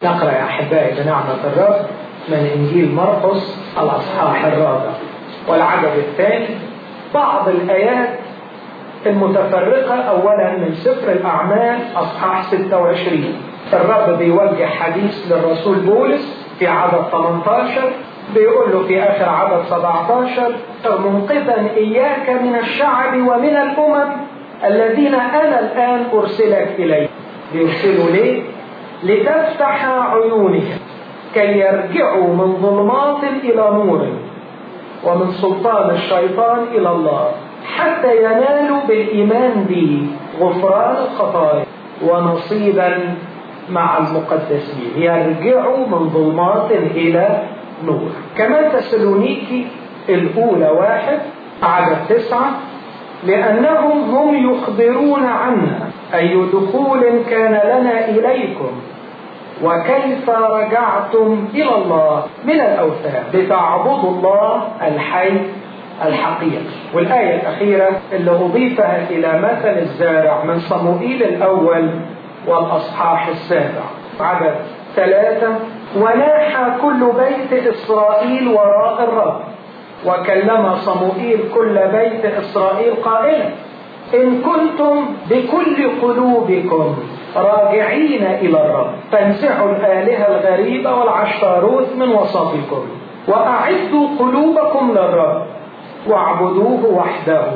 نقرأ يا أحبائي بنعمة الرب من إنجيل مرقس الأصحاح الرابع والعدد الثاني بعض الآيات المتفرقة أولا من سفر الأعمال أصحاح 26 الرب بيوجه حديث للرسول بولس في عدد 18 بيقول له في آخر عدد 17 منقذا إياك من الشعب ومن الأمم الذين أنا الآن أرسلك إليه بيرسلوا ليه؟ لتفتح عيونهم كي يرجعوا من ظلمات إلى نور ومن سلطان الشيطان إلى الله حتى ينالوا بالإيمان به غفران الخطايا ونصيبا مع المقدسين يرجعوا من ظلمات إلى نور كمان تسالونيكي الأولى واحد عدد تسعة لأنهم هم يخبرون عنا أي دخول كان لنا إليكم وكيف رجعتم إلى الله من الأوثان لتعبدوا الله الحي الحقيقي والآية الأخيرة اللي أضيفها إلى مثل الزارع من صموئيل الأول والأصحاح السابع عدد ثلاثة وناح كل بيت إسرائيل وراء الرب وكلم صموئيل كل بيت إسرائيل قائلا إن كنتم بكل قلوبكم راجعين إلى الرب فانزعوا الآلهة الغريبة والعشاروت من وسطكم وأعدوا قلوبكم للرب واعبدوه وحده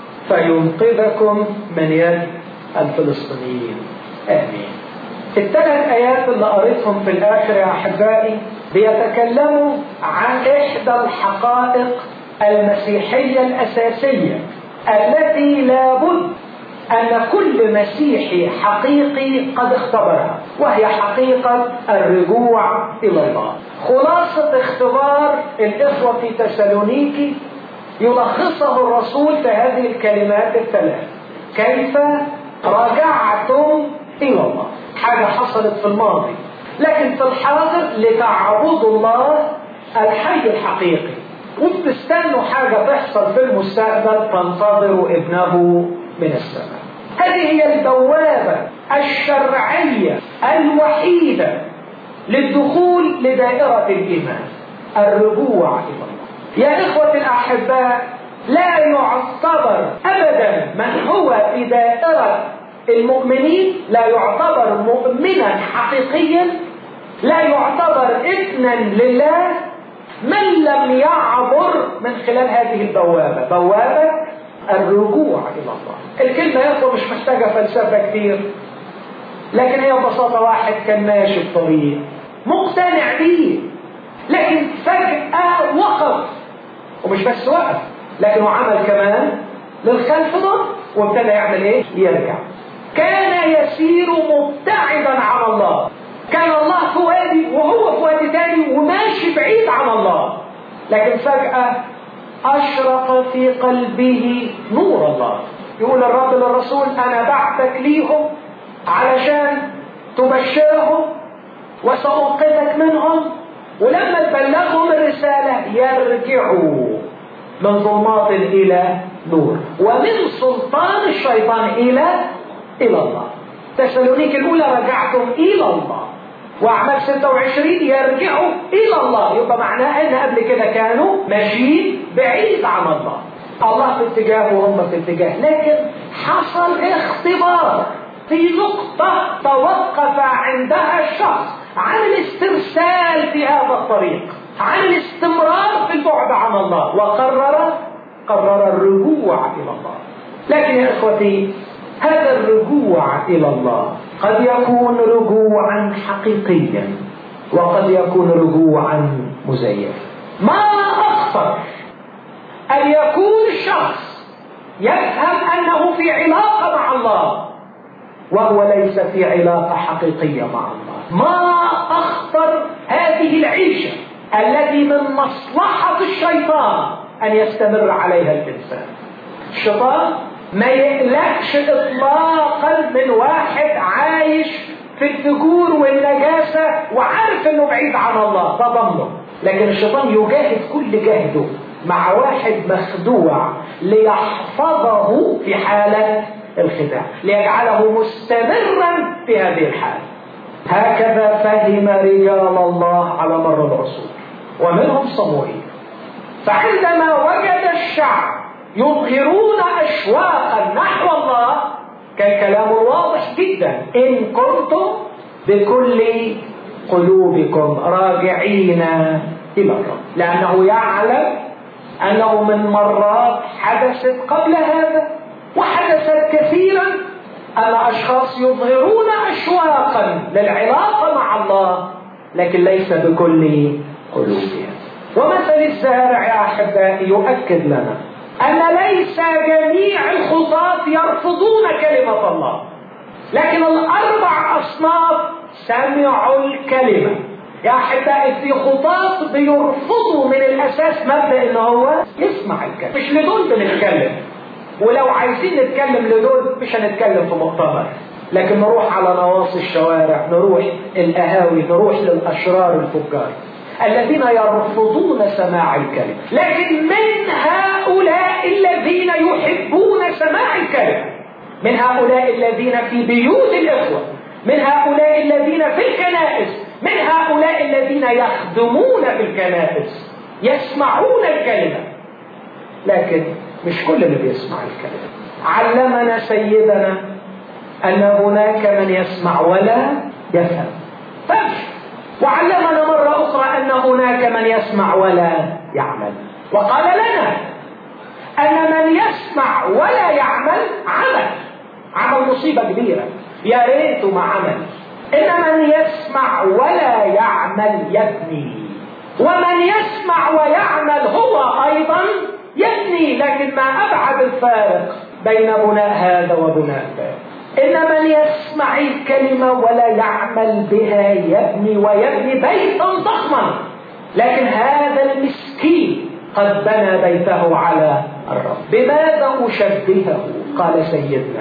فينقذكم من يد الفلسطينيين آمين الثلاث آيات اللي قريتهم في الآخر يا أحبائي بيتكلموا عن إحدى الحقائق المسيحية الأساسية التي لابد أن كل مسيحي حقيقي قد اختبرها وهي حقيقة الرجوع إلى الله خلاصة اختبار الإخوة في تسالونيكي يلخصه الرسول في هذه الكلمات الثلاث كيف رجعتم إلى الله حاجة حصلت في الماضي لكن في الحاضر لتعبدوا الله الحي الحقيقي وبتستنوا حاجة تحصل في المستقبل تنتظروا ابنه من السماء هذه هي البوابة الشرعية الوحيدة للدخول لدائرة الإيمان الرجوع إلى الله يا إخوة الأحباء لا يعتبر أبدا من هو في دائرة المؤمنين لا يعتبر مؤمنا حقيقيا لا يعتبر ابنا لله من لم يعبر من خلال هذه البوابة بوابة الرجوع إلى الله الكلمة يا مش محتاجة فلسفة كتير لكن هي ببساطة واحد كان ماشي في طريق مقتنع بيه لكن فجأة وقف ومش بس وقف لكنه عمل كمان للخلف ده وابتدى يعمل ايه؟ يرجع كان يسير مبتعدا عن الله كان الله في وادي وهو في وادي تاني وماشي بعيد عن الله لكن فجأة أشرق في قلبه نور الله يقول الرب للرسول أنا بعتك ليهم علشان تبشرهم وسأنقذك منهم ولما تبلغهم الرسالة يرجعوا من ظلمات إلى نور ومن سلطان الشيطان إلى إلى الله تسالونيك الأولى رجعتم إلى الله وأعمال 26 يرجعوا إلى الله يبقى معناها أن قبل كده كانوا ماشيين بعيد عن الله الله في اتجاه وهم في اتجاه لكن حصل اختبار في نقطة توقف عندها الشخص عن الاسترسال في هذا الطريق عن الاستمرار في البعد عن الله وقرر قرر الرجوع إلى الله لكن يا إخوتي هذا الرجوع إلى الله قد يكون رجوعا حقيقيا وقد يكون رجوعا مزيفا ما أخطر أن يكون شخص يفهم أنه في علاقة مع الله وهو ليس في علاقة حقيقية مع الله ما أخطر هذه العيشة التي من مصلحة الشيطان أن يستمر عليها الإنسان الشيطان ما يقلقش إطلاقا من واحد عايش في الفجور والنجاسة وعارف إنه بعيد عن الله ده ضمنه لكن الشيطان يجاهد كل جهده مع واحد مخدوع ليحفظه في حالة الخداع ليجعله مستمرا في هذه الحالة هكذا فهم رجال الله على مر العصور ومنهم صموئيل فعندما وجد الشعب يظهرون أشواقا نحو الله كان كلامه واضح جدا إن كنتم بكل قلوبكم راجعين إلى الرب لأنه يعلم أنه من مرات حدثت قبل هذا وحدثت كثيرا أن أشخاص يظهرون أشواقا للعلاقة مع الله لكن ليس بكل قلوبهم ومثل الزارع يا أحبائي يؤكد لنا أن ليس جميع الخطاة يرفضون كلمة الله لكن الأربع أصناف سمعوا الكلمة يا أحبائي في خطاة بيرفضوا من الأساس مبدأ إن هو يسمع الكلمة مش لدول بنتكلم ولو عايزين نتكلم لدول مش هنتكلم في مؤتمر لكن نروح على نواصي الشوارع نروح القهاوي نروح للأشرار الفجار الذين يرفضون سماع الكلمة لكن من هؤلاء الذين يحبون سماع الكلمة من هؤلاء الذين في بيوت الإخوة من هؤلاء الذين في الكنائس من هؤلاء الذين يخدمون في الكنائس يسمعون الكلمة لكن مش كل اللي بيسمع الكلمة علمنا سيدنا أن هناك من يسمع ولا يفهم فمش وعلمنا مرة أخرى أن هناك من يسمع ولا يعمل وقال لنا أن من يسمع ولا يعمل عمل عمل مصيبة كبيرة يا ريته ما عمل إن من يسمع ولا يعمل يبني ومن يسمع ويعمل هو أيضا يبني لكن ما أبعد الفارق بين بناء هذا وبناء ذاك إن من يسمع الكلمة ولا يعمل بها يبني ويبني بيتا ضخما لكن هذا المسكين قد بنى بيته على الرب بماذا أشبهه قال سيدنا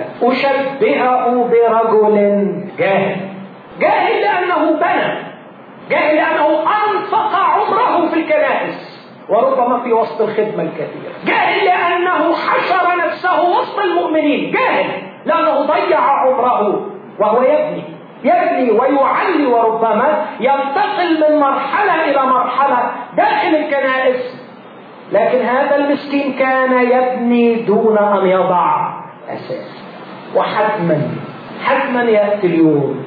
أشبهه برجل جاهل جاهل لأنه بنى جاهل لأنه أنفق عمره في الكنائس وربما في وسط الخدمة الكثيرة جاهل لأنه حشر نفسه وسط المؤمنين جاهل لأنه ضيع عمره وهو يبني يبني ويعلي وربما ينتقل من مرحلة إلى مرحلة داخل الكنائس لكن هذا المسكين كان يبني دون أن يضع أساس وحتما حتما يأتي اليوم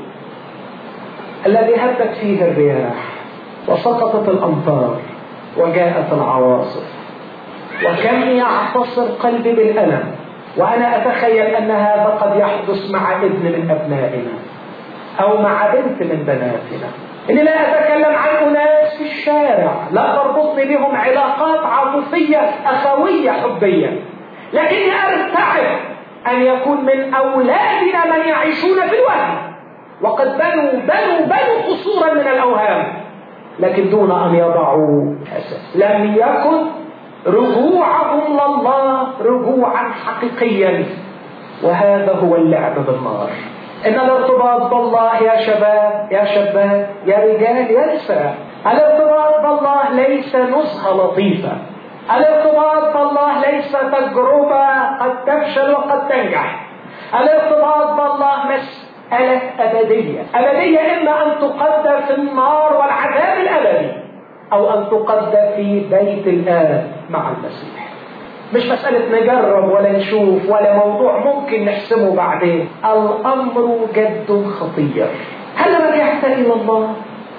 الذي هبت فيه الرياح وسقطت الأمطار وجاءت العواصف وكم يعتصر قلبي بالألم وأنا أتخيل أن هذا قد يحدث مع ابن من أبنائنا أو مع بنت من بناتنا إني لا أتكلم عن أناس في الشارع لا تربطني بهم علاقات عاطفية أخوية حبية لكني أرتعب أن يكون من أولادنا من يعيشون في الوهم وقد بنوا بنوا بنوا قصورا من الأوهام لكن دون أن يضعوا أساس لم يكن رجوعهم لله رجوعا حقيقيا وهذا هو اللعب بالنار ان الارتباط بالله يا شباب يا شباب يا رجال يا نساء الارتباط بالله ليس نزهه لطيفه الارتباط بالله ليس تجربه قد تفشل وقد تنجح الارتباط بالله مساله ابديه ابديه اما ان تقدر في النار والعذاب الابدي او ان تقدر في بيت الاب مع المسيح مش مسألة نجرب ولا نشوف ولا موضوع ممكن نحسمه بعدين الأمر جد خطير هل رجعت إلى الله؟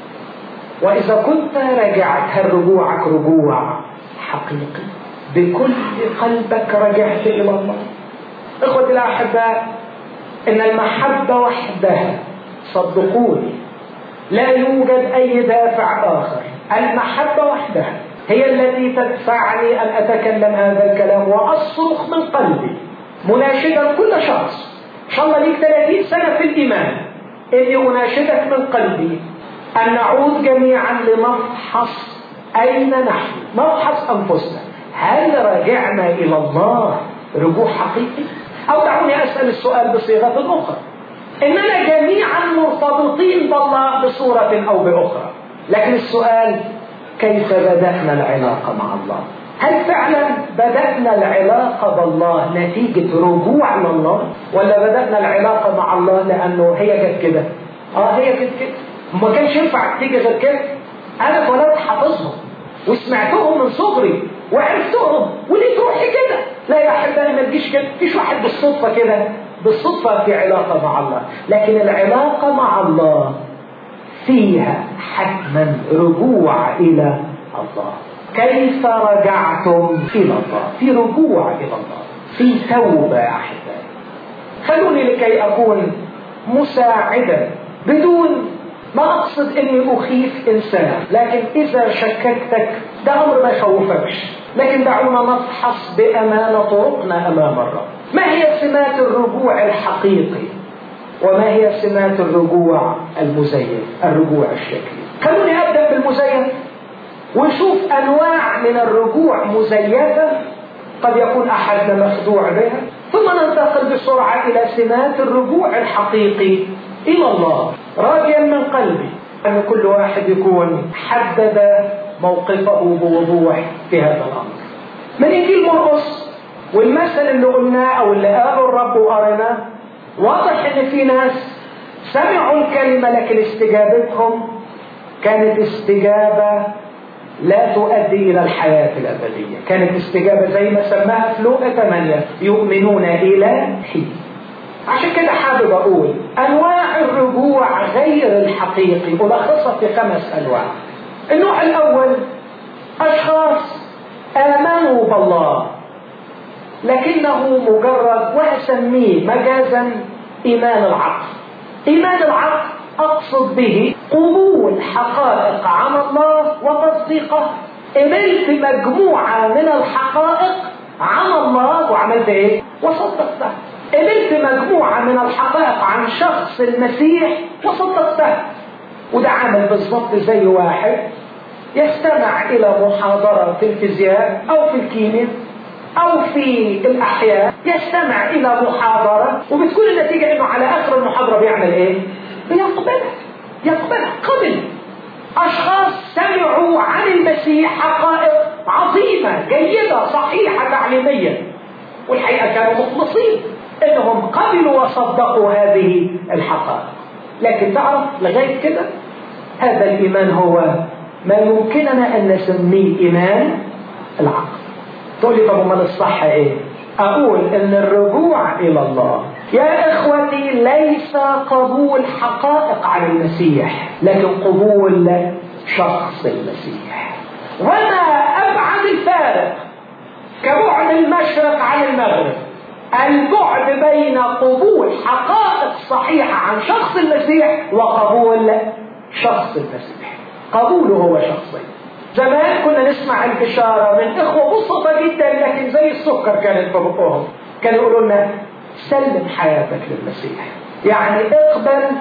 وإذا كنت رجعت هل رجوعك رجوع حقيقي بكل قلبك رجعت إلى الله إخوتي الأحباء إن المحبة وحدها صدقوني لا يوجد أي دافع آخر المحبة وحدها هي التي تدفعني أن أتكلم هذا الكلام وأصرخ من قلبي مناشدا كل شخص إن شاء الله ليك 30 سنة في الإيمان إني أناشدك من قلبي أن نعود جميعا لنفحص أين نحن نفحص أنفسنا هل رجعنا إلى الله رجوع حقيقي أو دعوني أسأل السؤال بصيغة أخرى إننا جميعا مرتبطين بالله بصورة أو بأخرى لكن السؤال كيف بدأنا العلاقة مع الله هل فعلا بدأنا العلاقة بالله نتيجة رجوع لله ولا بدأنا العلاقة مع الله لأنه هي جت كده اه هي كده كده ما كانش ينفع تيجي غير كده انا اتولدت حافظهم وسمعتهم من صغري وعرفتهم وليه تروحي كده لا يا احبائي ما تجيش كده مفيش واحد بالصدفه كده بالصدفه في علاقه مع الله لكن العلاقه مع الله فيها حتما رجوع الى الله كيف رجعتم الى الله في رجوع الى الله في توبه يا احبائي خلوني لكي اكون مساعدا بدون ما اقصد اني اخيف انسان لكن اذا شككتك ده امر ما يخوفكش لكن دعونا نفحص بامانه طرقنا امام الرب ما هي سمات الرجوع الحقيقي وما هي سمات الرجوع المزيف الرجوع الشكلي خلوني ابدا بالمزيف ونشوف انواع من الرجوع مزيفه قد يكون احدنا مخدوع بها ثم ننتقل بسرعه الى سمات الرجوع الحقيقي الى الله راجيا من قلبي ان كل واحد يكون حدد موقفه بوضوح في هذا الامر من انجيل مرقس والمثل اللي قلناه او اللي قاله الرب وقريناه واضح ان في ناس سمعوا الكلمه لكن استجابتهم كانت استجابه لا تؤدي الى الحياه الابديه، كانت استجابه زي ما سماها في لوقا 8 يؤمنون الى حين. عشان كده حابب اقول انواع الرجوع غير الحقيقي الخصها في خمس انواع. النوع الاول اشخاص امنوا بالله لكنه مجرد واسميه مجازا ايمان العقل. ايمان العقل اقصد به قبول حقائق عن الله وتصديقه قبلت مجموعه من الحقائق عن الله وعملت ايه؟ وصدقتها قبلت مجموعه من الحقائق عن شخص المسيح وصدقتها وده عامل بالظبط زي واحد يستمع الى محاضره في الفيزياء او في الكيمياء او في الاحياء يستمع الى محاضره وبتكون النتيجه انه على اخر المحاضره بيعمل ايه؟ بيقبلها يقبلها قبل اشخاص سمعوا عن المسيح حقائق عظيمه جيده صحيحه تعليميا والحقيقه كانوا مخلصين انهم قبلوا وصدقوا هذه الحقائق لكن تعرف لغايه كده هذا الايمان هو ما يمكننا ان نسميه ايمان العقل تقول لي طب امال الصح ايه اقول ان الرجوع الى الله يا اخوتي ليس قبول حقائق عن المسيح لكن قبول شخص المسيح وما ابعد الفارق كبعد المشرق عن المغرب البعد بين قبول حقائق صحيحه عن شخص المسيح وقبول شخص المسيح قبوله هو شخصي زمان كنا نسمع البشاره من اخوه بسيطه جدا لكن زي السكر كانت في بقهم كانوا يقولوا لنا سلم حياتك للمسيح يعني اقبل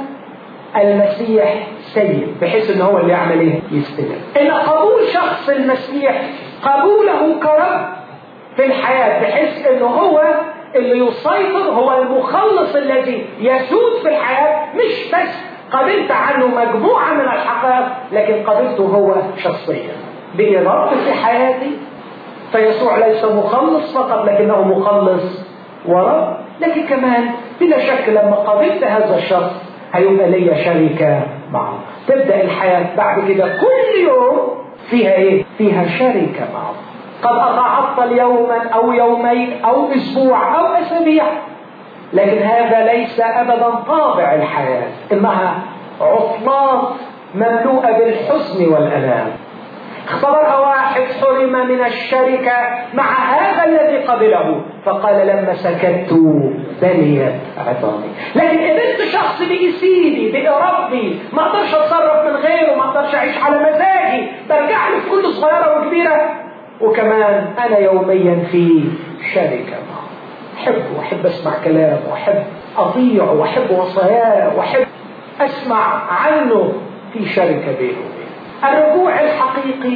المسيح سيد بحيث ان هو اللي يعمل ايه يستلم ان قبول شخص المسيح قبوله كرب في الحياه بحيث انه هو اللي يسيطر هو المخلص الذي يسود في الحياه مش بس قبلت عنه مجموعه من الحقائق لكن قبلته هو شخصيا بإرادته في حياتي فيسوع ليس مخلص فقط لكنه مخلص ورب لكن كمان بلا شك لما قابلت هذا الشخص هيبقى لي شركة معه تبدأ الحياة بعد كده كل يوم فيها ايه؟ فيها شركة معه قد أتعطل يوما أو يومين أو أسبوع أو أسابيع لكن هذا ليس أبدا طابع الحياة إنها عطلات مملوءة بالحزن والألام اختبرها واحد حرم من الشركة مع هذا الذي قبله فقال لما سكت بليت عظامي لكن قبلت شخص بيسيدي بإرادتي ما اقدرش اتصرف من غيره ما اقدرش اعيش على مزاجي برجع له في كل صغيرة وكبيرة وكمان انا يوميا في شركة معه احبه واحب اسمع كلامه واحب اطيعه واحب وصاياه واحب اسمع عنه في شركة بينه وبينه الرجوع الحقيقي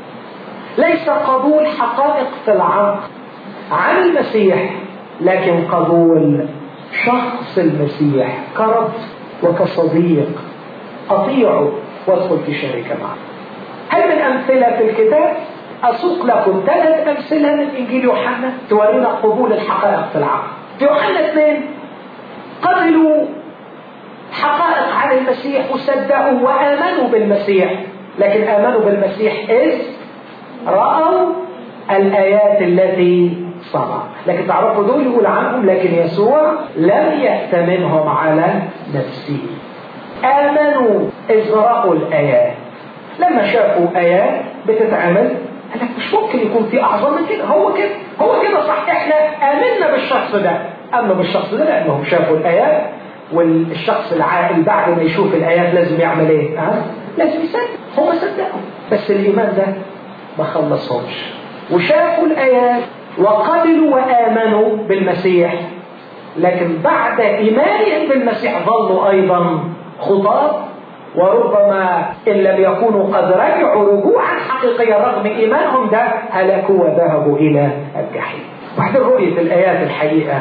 ليس قبول حقائق في العقل عن المسيح لكن قبول شخص المسيح كرب وكصديق اطيعه وادخل في شركه معه. هل من امثله في الكتاب؟ اسوق لكم ثلاث امثله من انجيل يوحنا تورينا قبول الحقائق في العقل. في يوحنا اثنين قبلوا حقائق عن المسيح وصدقوا وآمنوا بالمسيح لكن آمنوا بالمسيح إذ رأوا الآيات التي صنع لكن تعرفوا دول يقول عنهم لكن يسوع لم يأتمنهم على نفسه آمنوا إذ رأوا الآيات لما شافوا آيات بتتعمل قال لك مش ممكن يكون في أعظم من كده هو كده هو كده صح احنا آمنا بالشخص ده أما بالشخص ده لأنهم شافوا الآيات والشخص العاقل بعد ما يشوف الآيات لازم يعمل إيه؟ ها؟ لازم يصدق هم صدقوا بس الإيمان ده ما خلصهمش وشافوا الآيات وقبلوا وآمنوا بالمسيح لكن بعد إيمانهم بالمسيح ظلوا أيضا خطاب وربما إن لم يكونوا قد رجعوا رجوعا حقيقيا رغم إيمانهم ده هلكوا وذهبوا إلى الجحيم بعدين رؤية الآيات الحقيقة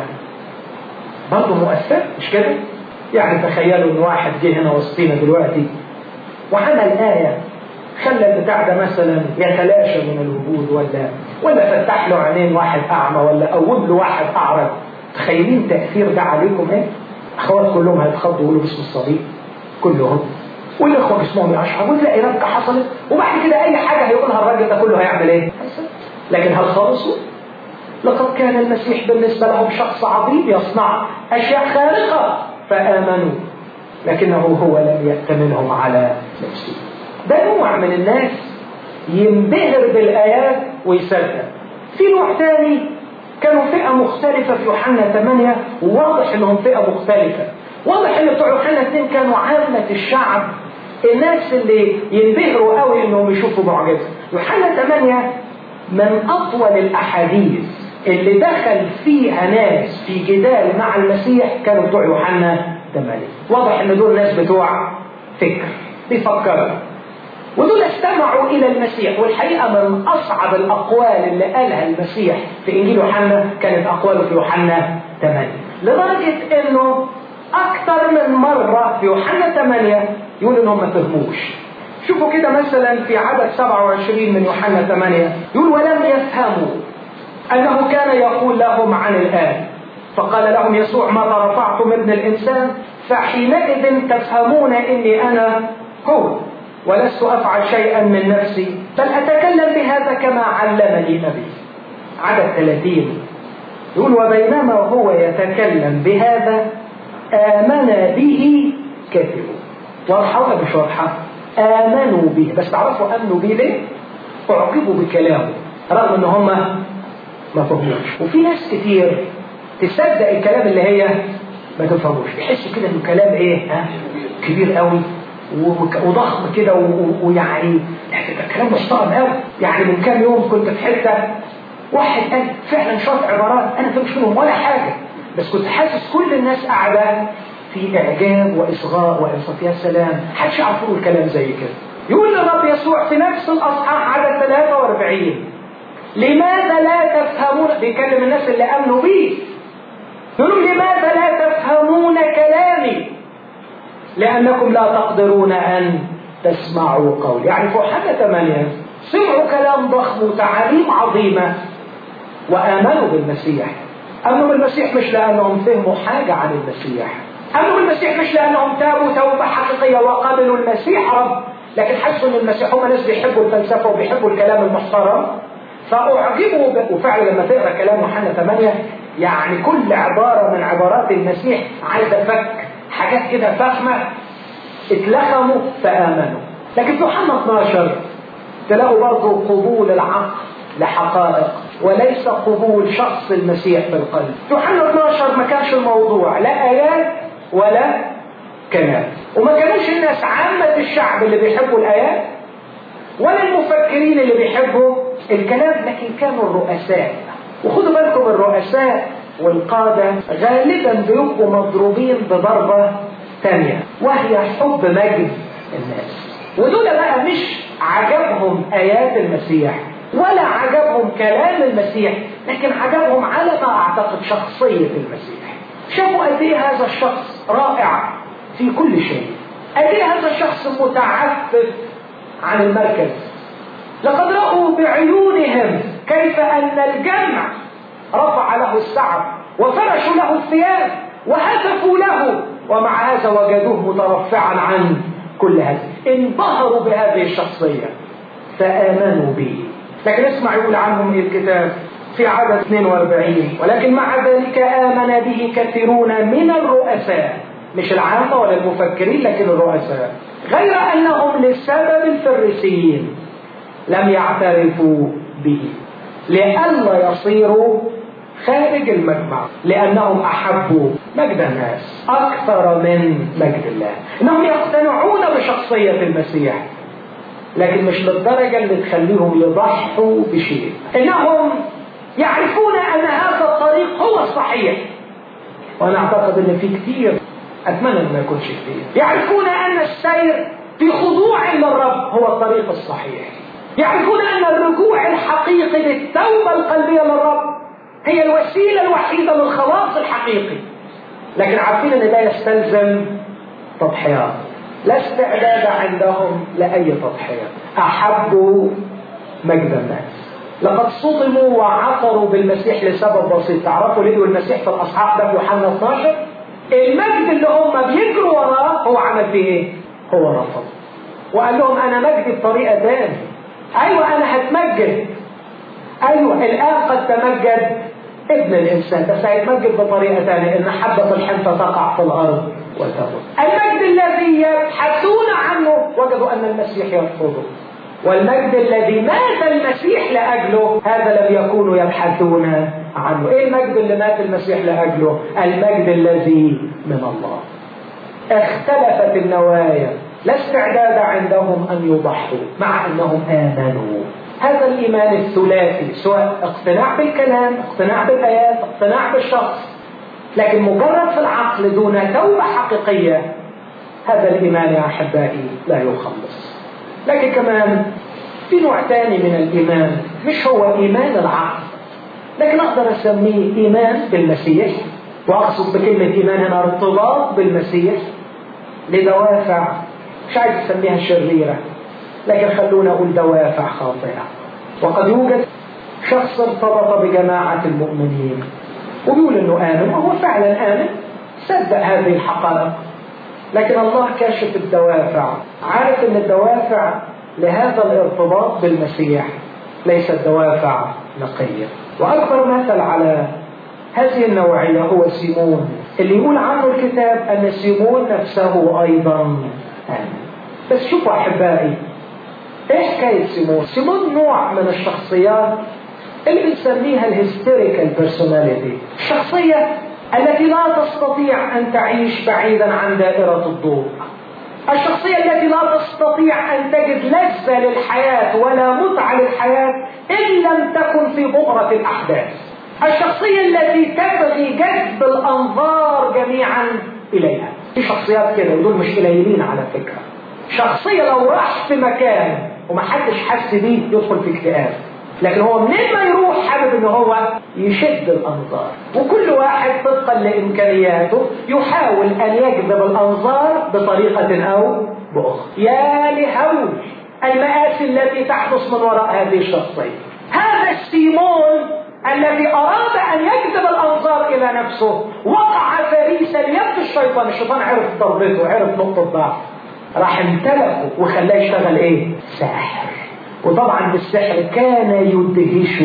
برضه مؤثر مش كده؟ يعني تخيلوا إن واحد جه هنا وسطينا دلوقتي وعمل آية خلى البتاع ده مثلا يتلاشى من الوجود ولا ولا فتح له عينين واحد أعمى ولا قوم له واحد أعرج تخيلين تأثير ده عليكم إيه؟ أخوات كلهم هيتخضوا يقولوا باسم الصليب كلهم والاخوه جسمهم يشعر وتلاقي ربكه حصلت وبعد كده اي حاجه هيقولها الراجل ده كله هيعمل ايه؟ لكن هل خلصوا؟ لقد كان المسيح بالنسبه لهم شخص عظيم يصنع اشياء خارقه فامنوا لكنه هو لم يأتمنهم على نفسه ده نوع من الناس ينبهر بالايات ويصدق في نوع ثاني كانوا فئه مختلفه في يوحنا 8 وواضح انهم فئه مختلفه واضح ان بتوع يوحنا 2 كانوا عامه الشعب الناس اللي ينبهروا قوي انهم يشوفوا معجزه يوحنا 8 من اطول الاحاديث اللي دخل فيها ناس في جدال مع المسيح كانوا بتوع يوحنا 8 واضح ان دول ناس بتوع فكر بيفكروا ودول استمعوا الى المسيح والحقيقه من اصعب الاقوال اللي قالها المسيح في انجيل يوحنا كانت اقواله في يوحنا 8 لدرجه انه أكثر من مرة في يوحنا 8 يقول إنهم ما فهموش. شوفوا كده مثلا في عدد 27 من يوحنا 8 يقول ولم يفهموا أنه كان يقول لهم عن الآن فقال لهم يسوع ما رفعتم ابن الإنسان فحينئذ تفهمون إني أنا هو ولست أفعل شيئا من نفسي بل أتكلم بهذا كما علمني أبي عدد 30 يقول وبينما هو يتكلم بهذا آمن به كثيرون واضحة ولا مش واضحة؟ آمنوا به بس تعرفوا آمنوا به ليه؟ أعجبوا بكلامه رغم إن هم ما فهموش وفي ناس كتير تصدق الكلام اللي هي ما تفهموش يحسوا كده إنه كلام إيه؟ ها؟ كبير قوي وضخم كده ويعني كلام محترم قوي يعني من كام يوم كنت في حته واحد قال فعلا شويه عبارات انا فهمش منهم ولا حاجه بس كنت حاسس كل الناس قاعدة في إعجاب وإصغاء وإنصاف يا سلام محدش يعرف يقول كلام زي كده يقول الرب يسوع في نفس الأصحاح عدد 43 لماذا لا تفهمون بيكلم الناس اللي آمنوا بيه يقول لماذا لا تفهمون كلامي لأنكم لا تقدرون أن تسمعوا قولي يعني فوق حاجة ثمانية سمعوا كلام ضخم وتعاليم عظيمة وآمنوا بالمسيح أمنوا بالمسيح مش لأنهم فهموا حاجة عن المسيح أمنوا بالمسيح مش لأنهم تابوا توبة حقيقية وقبلوا المسيح رب لكن حسوا أن المسيح هم ناس بيحبوا الفلسفة وبيحبوا الكلام المحترم فأعجبوا وفعلا لما تقرأ كلام يوحنا 8 يعني كل عبارة من عبارات المسيح عايزة فك حاجات كده فاهمة اتلخموا فآمنوا لكن في يوحنا 12 تلاقوا برضه قبول العقل لحقائق وليس قبول شخص المسيح بالقلب يوحنا 12 ما كانش الموضوع لا آيات ولا كلام وما كانوش الناس عامة الشعب اللي بيحبوا الآيات ولا المفكرين اللي بيحبوا الكلام لكن كانوا الرؤساء وخدوا بالكم الرؤساء والقادة غالبا بيبقوا مضروبين بضربة ثانية وهي حب مجد الناس ودول بقى مش عجبهم آيات المسيح ولا عجبهم كلام المسيح لكن عجبهم على ما اعتقد شخصية المسيح شافوا قد ايه هذا الشخص رائع في كل شيء قد ايه هذا الشخص متعفف عن المركز لقد رأوا بعيونهم كيف أن الجمع رفع له السعر وفرشوا له الثياب وهتفوا له ومع هذا وجدوه مترفعا عن كل هذا انبهروا بهذه الشخصية فآمنوا به لكن اسمع يقول عنهم ايه الكتاب في عدد 42 ولكن مع ذلك آمن به كثيرون من الرؤساء مش العامة ولا المفكرين لكن الرؤساء غير أنهم لسبب الفريسيين لم يعترفوا به لئلا يصيروا خارج المجمع لأنهم أحبوا مجد الناس أكثر من مجد الله إنهم يقتنعون بشخصية المسيح لكن مش للدرجة اللي تخليهم يضحوا بشيء إنهم يعرفون أن هذا الطريق هو الصحيح وأنا أعتقد أن في كثير أتمنى أن ما يكونش كثير يعرفون أن السير في خضوع للرب هو الطريق الصحيح يعرفون أن الرجوع الحقيقي للتوبة القلبية للرب هي الوسيلة الوحيدة للخلاص الحقيقي لكن عارفين أن ده يستلزم تضحيات لا استعداد عندهم لأي تضحية أحبوا مجد الناس لقد صدموا وعثروا بالمسيح لسبب بسيط تعرفوا ليه المسيح في الأصحاح ده في يوحنا 12 المجد اللي هم بيجروا وراه هو عمل فيه ايه؟ هو رفض وقال لهم انا مجدي بطريقه ثانيه ايوه انا هتمجد ايوه الان قد تمجد ابن الانسان بس هيتمجد بطريقه ثانيه ان حبه الحنطه تقع في الارض وتموت المجد الذي يبحثون عنه وجدوا ان المسيح يرفضه والمجد الذي مات المسيح لاجله هذا لم يكونوا يبحثون عنه ايه المجد اللي مات المسيح لاجله المجد الذي من الله اختلفت النوايا لا استعداد عندهم ان يضحوا مع انهم امنوا هذا الايمان الثلاثي سواء اقتناع بالكلام اقتناع بالايات اقتناع بالشخص لكن مجرد في العقل دون توبه حقيقيه هذا الايمان يا احبائي لا يخلص لكن كمان في نوع ثاني من الايمان مش هو ايمان العقل لكن اقدر اسميه ايمان بالمسيح واقصد بكلمه ايمان هنا ارتباط بالمسيح لدوافع مش عايز اسميها شريره لكن خلونا اقول دوافع خاطئه وقد يوجد شخص ارتبط بجماعه المؤمنين وبيقول انه امن وهو فعلا امن صدق هذه الحقائق لكن الله كاشف الدوافع عارف ان الدوافع لهذا الارتباط بالمسيح ليست دوافع نقيه واكبر مثل على هذه النوعيه هو سيمون اللي يقول عنه الكتاب ان سيمون نفسه ايضا امن بس شوفوا احبائي ايه حكايه سيمون؟ سيمون نوع من الشخصيات اللي بنسميها الهيستيريكال بيرسوناليتي الشخصيه التي لا تستطيع ان تعيش بعيدا عن دائره الضوء الشخصية التي لا تستطيع أن تجد لذة للحياة ولا متعة للحياة إن لم تكن في بؤرة الأحداث الشخصية التي تبغي جذب الأنظار جميعا إليها في شخصيات كده ودول مش قليلين على فكرة شخصية لو راح في مكان ومحدش حس بيه يدخل في اكتئاب لكن هو منين ما يروح حابب ان هو يشد الانظار وكل واحد طبقا لامكانياته يحاول ان يجذب الانظار بطريقه او باخرى يا لهول المآسي التي تحدث من وراء هذه الشخصيه هذا السيمون الذي اراد ان يجذب الانظار الى نفسه وقع فريسا ليد الشيطان الشيطان عرف ضربته عرف نقطه ضعف راح امتلكه وخلاه يشتغل ايه ساحر وطبعا بالسحر كان يدهش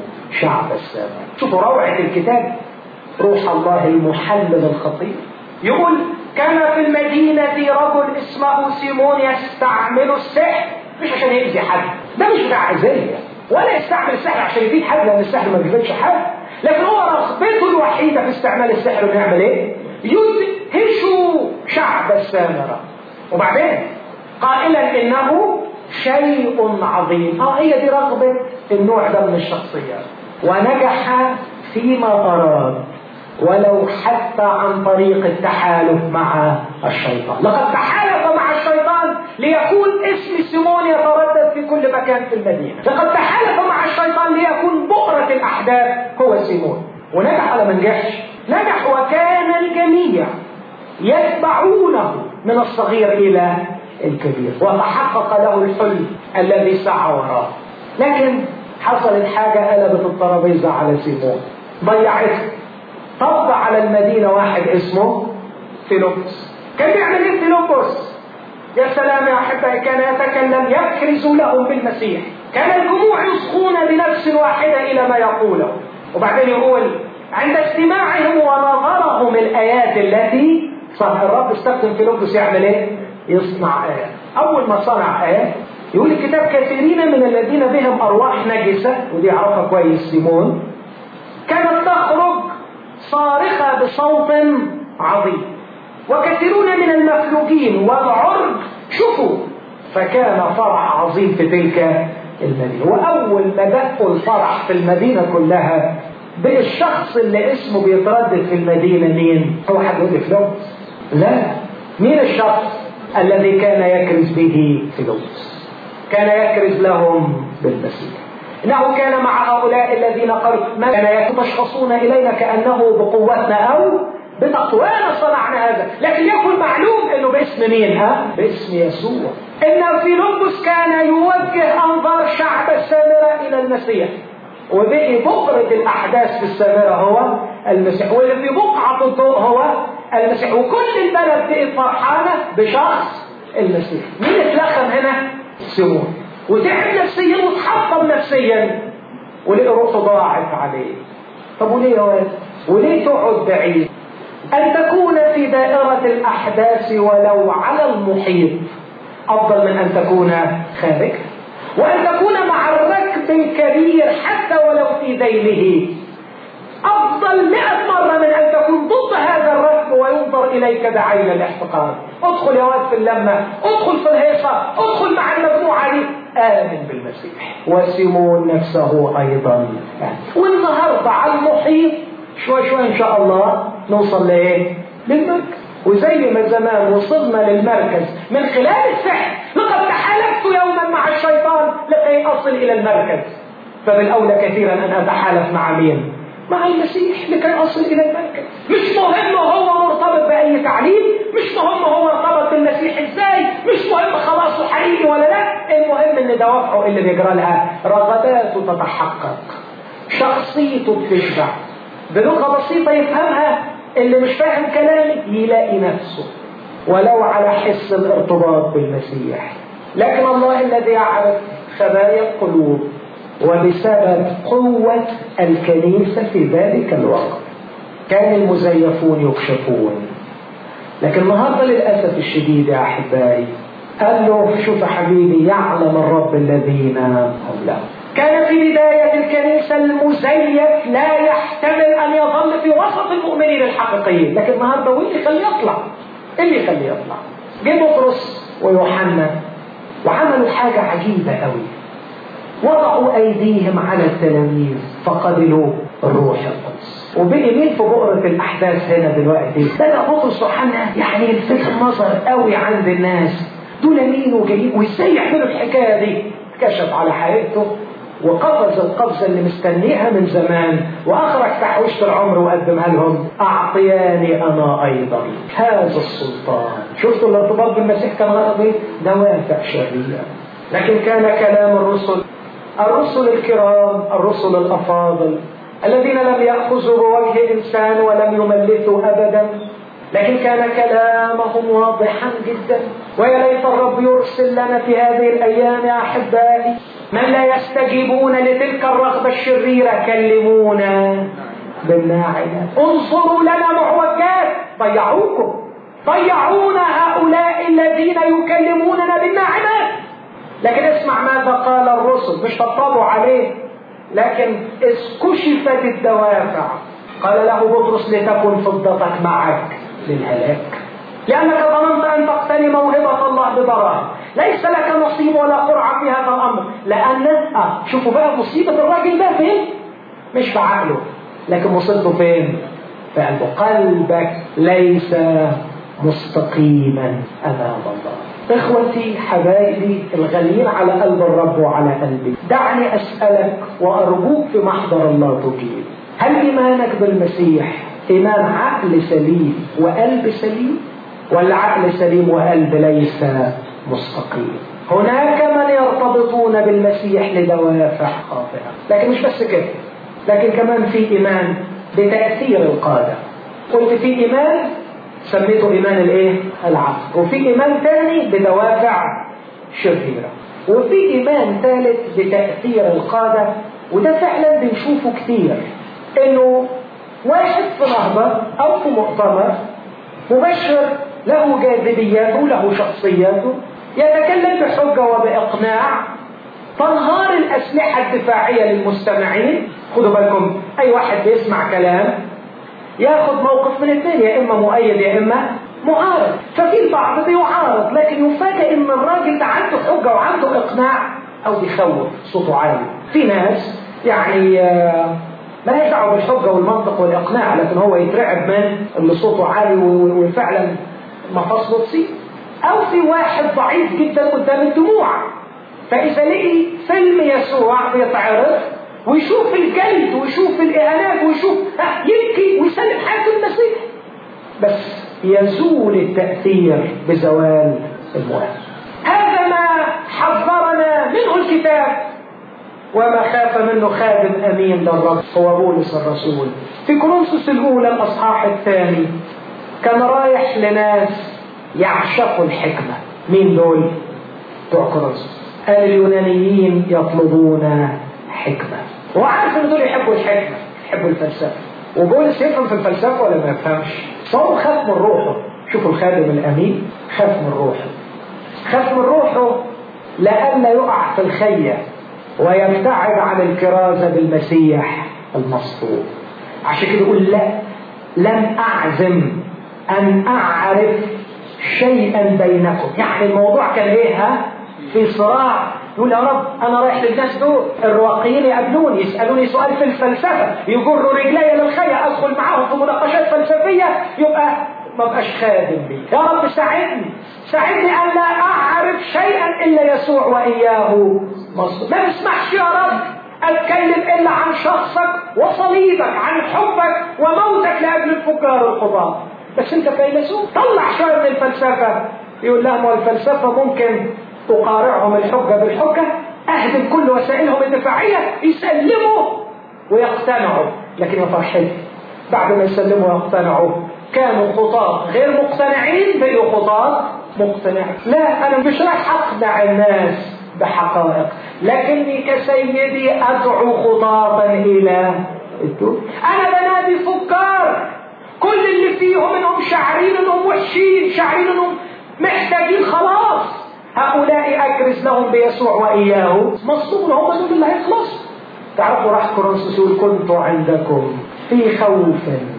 شعب السماء شوفوا روعة الكتاب روح الله المحلل الخطير يقول كان في المدينة رجل اسمه سيمون يستعمل السحر مش عشان يأذي حد ده مش بتاع أذية ولا يستعمل السحر عشان يفيد حد لأن السحر ما بيفيدش حد لكن هو رغبته الوحيدة في استعمال السحر انه يعمل ايه؟ يدهش شعب السامرة وبعدين قائلا انه شيء عظيم اه هي دي رغبة النوع ده من الشخصيات ونجح فيما أراد ولو حتى عن طريق التحالف مع الشيطان لقد تحالف مع الشيطان ليكون اسم سيمون يتردد في كل مكان في المدينة لقد تحالف مع الشيطان ليكون بؤرة الأحداث هو سيمون ونجح ولا ما نجحش نجح وكان الجميع يتبعونه من الصغير إلى الكبير وتحقق له الحلم الذي سعى وراه لكن حصلت حاجة قلبت الترابيزة على سيمون ضيعته طب على المدينة واحد اسمه فيلبس كان بيعمل ايه فيلبس يا سلام يا احبائي كان يتكلم يكرز لهم بالمسيح كان الجموع يصغون بنفس واحده الى ما يقوله وبعدين يقول عند استماعهم ونظرهم الايات التي صح الرب استخدم فيلبس يعمل ايه؟ يصنع ايات اول ما صنع ايات يقول الكتاب كثيرين من الذين بهم ارواح نجسه ودي يعرفها كويس سيمون كانت تخرج صارخه بصوت عظيم وكثيرون من المفلوجين والعرج شوفوا فكان فرح عظيم في تلك المدينه واول ما دقوا الفرح في المدينه كلها بالشخص اللي اسمه بيتردد في المدينه مين؟ هو حد يقول فلوس؟ لا مين الشخص الذي كان يكرز به فلوس؟ كان يكرز لهم بالمسيح انه كان مع هؤلاء الذين قالوا ما كان يتشخصون الينا كانه بقوتنا او بتقوانا صنعنا هذا لكن يكن معلوم انه باسم مين ها باسم يسوع ان فيلبس كان يوجه انظار شعب السامره الى المسيح وبقي بؤرة الأحداث في السامرة هو المسيح واللي في بقعة الضوء هو المسيح وكل البلد بقت فرحانة بشخص المسيح مين اتلخم هنا؟ سيمون وتعب نفسيا وتحطم نفسيا ولقي روحه ضاعت عليه طب وليه يا ولد؟ وليه تقعد بعيد؟ أن تكون في دائرة الأحداث ولو على المحيط أفضل من أن تكون خارج وأن تكون مع الركب الكبير حتى ولو في ذيله أفضل مئة مرة من أن تكون ضد هذا الركب وينظر إليك بعين الاحتقار ادخل يا واد في اللمة ادخل في الهيصة ادخل مع المجموعة دي آمن بالمسيح وسمون نفسه أيضا والنهاردة على المحيط شوي شوي إن شاء الله نوصل لإيه؟ للمركز وزي ما زمان وصلنا للمركز من خلال السحر لقد تحالفت يوما مع الشيطان لكي أصل إلى المركز فبالأولى كثيرا أن أتحالف مع مين؟ مع المسيح لكي أصل إلى المركز مش مهم هو مرتبط بأي تعليم مش مهم هو ارتبط بالمسيح إزاي مش مهم خلاصه حقيقي ولا لا المهم إن دوافعه اللي بيجرى لها رغباته تتحقق شخصيته بتشبع بلغة بسيطة يفهمها اللي مش فاهم كلامي يلاقي نفسه ولو على حس الارتباط بالمسيح لكن الله الذي يعرف خبايا القلوب وبسبب قوة الكنيسة في ذلك الوقت كان المزيفون يكشفون لكن النهارده للأسف الشديد يا أحبائي قال له شوف يا حبيبي يعلم الرب الذين هم له كان في بداية الكنيسة المزيف لا يحتمل أن يظل في وسط المؤمنين الحقيقيين لكن النهارده واللي يخليه يطلع اللي يخليه يطلع جه بطرس ويوحنا وعملوا حاجة عجيبة قوي وضعوا أيديهم على التلاميذ فقبلوا الروح القدس وبقي مين في بؤرة الأحداث هنا دلوقتي؟ بدأ بطرس ويوحنا يعني يلفت النظر قوي عند الناس دول مين وجايين وازاي يعملوا الحكاية دي؟ كشف على حقيقته وقفز القفزة اللي مستنيها من زمان وأخرج تحويشة العمر وقدمها لهم أعطياني أنا أيضا هذا السلطان شفتوا الارتباط بالمسيح كان غرض إيه؟ دوافع شريرة لكن كان كلام الرسل الرسل الكرام الرسل الأفاضل الذين لم يأخذوا بوجه إنسان ولم يملثوا أبدا لكن كان كلامهم واضحا جدا ويا ليت الرب يرسل لنا في هذه الأيام يا أحبائي من لا يستجيبون لتلك الرغبة الشريرة كلمونا بالناعمة انظروا لنا معوجات ضيعوكم ضيعونا هؤلاء الذين يكلموننا بالناعمات لكن اسمع ماذا قال الرسل مش طبطبوا عليه لكن كشفت الدوافع قال له بطرس لتكن فضتك معك للهلاك لأنك ظننت أن تقتني موهبة الله بضرائب ليس لك نصيب ولا قرعة في هذا الأمر لأن آه شوفوا بقى مصيبة الراجل ده فين مش في عقله لكن مصيبته فين في قلبه قلبك ليس مستقيما أمام الله إخوتي حبايبي الغاليين على قلب الرب وعلى قلبي دعني أسألك وأرجوك في محضر الله تجيب هل إيمانك بالمسيح إيمان عقل سليم وقلب سليم ولا عقل سليم وقلب ليس مستقيم هناك من يرتبطون بالمسيح لدوافع خاطئة لكن مش بس كده لكن كمان في إيمان بتأثير القادة قلت في إيمان سميته إيمان الإيه؟ العقل وفي إيمان تاني بدوافع شريرة وفي إيمان ثالث بتأثير القادة وده فعلا بنشوفه كتير إنه واحد في نهضة أو في مؤتمر مبشر له جاذبياته له شخصياته يتكلم بحجة وبإقناع تنهار الأسلحة الدفاعية للمستمعين خدوا بالكم أي واحد بيسمع كلام ياخد موقف من اثنين يا إما مؤيد يا إما معارض ففي البعض بيعارض لكن يفاجئ إن الراجل ده عنده حجة وعنده إقناع أو بيخوف صوته عالي في ناس يعني ما لهاش دعوه بالحجه والمنطق والاقناع لكن هو يترعب من اللي صوته عالي وفعلا مفاصله تصيب او في واحد ضعيف جدا قدام الدموع فاذا لقي فيلم يسوع بيتعرض ويشوف الجلد ويشوف الاهانات ويشوف يبكي ويسلم حياته المسيح بس يزول التاثير بزوال المؤثر هذا ما حذرنا منه الكتاب وما خاف منه خادم امين للرب هو بولس الرسول في كورنثوس الاولى الاصحاح الثاني كان رايح لناس يعشقوا الحكمه مين دول؟ بتوع كورنثوس قال اليونانيين يطلبون حكمه هو عارف ان دول يحبوا الحكمه يحبوا الفلسفه وبولس يفهم في الفلسفه ولا ما يفهمش فهو خاف من روحه شوفوا الخادم الامين خاف من روحه خاف من روحه لئلا يقع في الخيه ويبتعد عن الكرازة بالمسيح المصلوب عشان كده يقول لا لم أعزم أن أعرف شيئا بينكم يعني الموضوع كان إيه ها في صراع يقول يا رب أنا رايح للناس دول الرواقيين يقابلوني يسألوني سؤال في الفلسفة يجروا رجلي للخير أدخل معاهم في مناقشات فلسفية يبقى ما بقاش خادم بي يا رب ساعدني ساعدني أن لا أعرف شيئا إلا يسوع وإياه مصر ما بسمحش يا رب أتكلم إلا عن شخصك وصليبك عن حبك وموتك لأجل الفجار القضاة بس أنت فيلسوف طلع شوية من الفلسفة يقول لهم والفلسفة ممكن تقارعهم الحجة بالحجة أهدم كل وسائلهم الدفاعية يسلموا ويقتنعوا لكن يا فرحتي بعد ما يسلموا ويقتنعوا كانوا خطاة غير مقتنعين بقوا خطاة مقتنعين لا أنا مش رايح أقنع الناس بحقائق لكني كسيدي أدعو خطاة إلى الدول أنا بنادي فكار كل اللي فيهم انهم شاعرين انهم وحشين شاعرين انهم محتاجين خلاص هؤلاء اكرس لهم بيسوع واياه مصلوب هم دول اللي هيخلصوا تعرفوا راح كورنثوس يقول كنت عندكم في خوف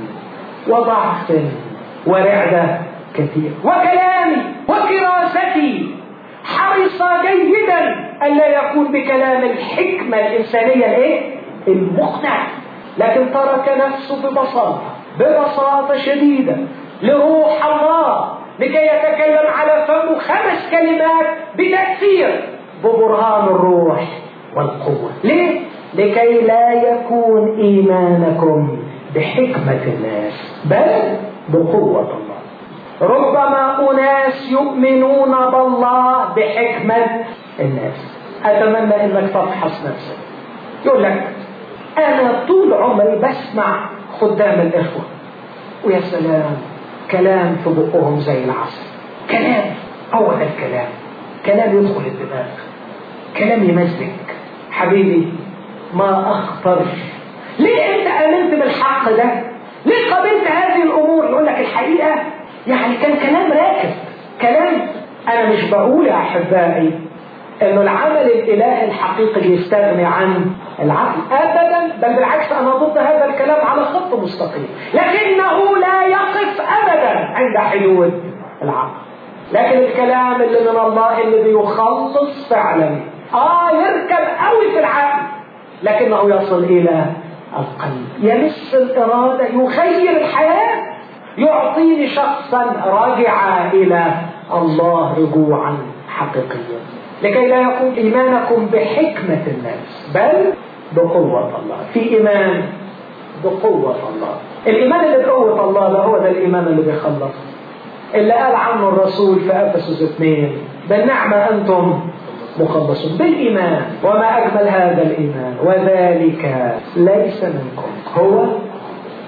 وضعف ورعدة كثير وكلامي وكراستي حرص جيدا ألا يكون بكلام الحكمة الإنسانية الإيه؟ المقنع لكن ترك نفسه ببساطة ببساطة شديدة لروح الله لكي يتكلم على فمه خمس كلمات بتأثير ببرهان الروح والقوة ليه؟ لكي لا يكون إيمانكم بحكمة الناس بل بقوة الله ربما أناس يؤمنون بالله بحكمة الناس أتمنى أنك تفحص نفسك يقول لك أنا طول عمري بسمع خدام الإخوة ويا سلام كلام في بقهم زي العسل كلام هو ده الكلام كلام يدخل الدماغ كلام يمزج حبيبي ما أخطر ليه أنت آمنت بالحق ده؟ ليه قبلت هذه الأمور؟ يقول لك الحقيقة يعني كان كلام راكب كلام أنا مش بقول يا أحبائي انه العمل الالهي الحقيقي يستغني عن العقل ابدا بل بالعكس انا ضد هذا الكلام على خط مستقيم لكنه لا يقف ابدا عند حدود العقل لكن الكلام اللي من الله اللي بيخلص فعلا اه يركب قوي في العقل لكنه يصل الى القلب يمس الاراده يخير الحياه يعطيني شخصا راجعا الى الله رجوعا حقيقيا لكي لا يكون إيمانكم بحكمة الناس بل بقوة الله في إيمان بقوة الله الإيمان اللي بقوة الله ده هو ده الإيمان اللي بيخلص اللي قال عنه الرسول في أفسس 2 بالنعمة أنتم مخلصون بالإيمان وما أجمل هذا الإيمان وذلك ليس منكم هو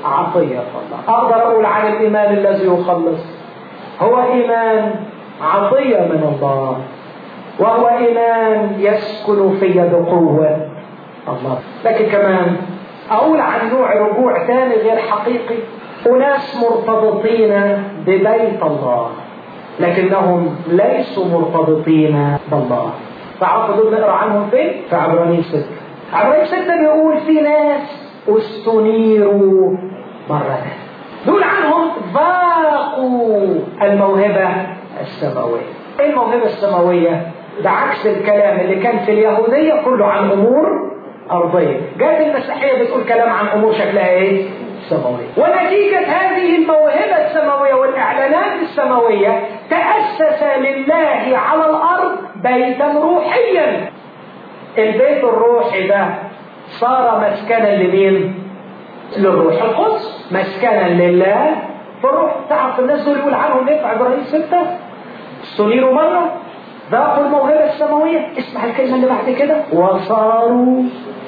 عطية الله أقدر أقول عن الإيمان الذي يخلص هو إيمان عطية من الله وهو إيمان يسكن في بقوة الله لكن كمان أقول عن نوع رجوع ثاني غير حقيقي أناس مرتبطين ببيت الله لكنهم ليسوا مرتبطين بالله تعرفوا دول نقرا عنهم فين؟ في عبرانيين ستة عبرانيين ستة بيقول في ناس استنيروا مرة دول عنهم ذاقوا الموهبة السماوية ايه الموهبة السماوية؟ ده عكس الكلام اللي كان في اليهودية كله عن أمور أرضية جات المسيحية بتقول كلام عن أمور شكلها إيه؟ سماوية ونتيجة هذه الموهبة السماوية والإعلانات السماوية تأسس لله على الأرض بيتا روحيا البيت الروحي ده صار مسكنا لمين؟ للروح القدس مسكنا لله فالروح تعرف الناس دول يقول عنهم ايه في عبرانيين ستة استنيروا مرة ذاقوا الموهبة السماوية اسمع الكلمة اللي بعد كده وصاروا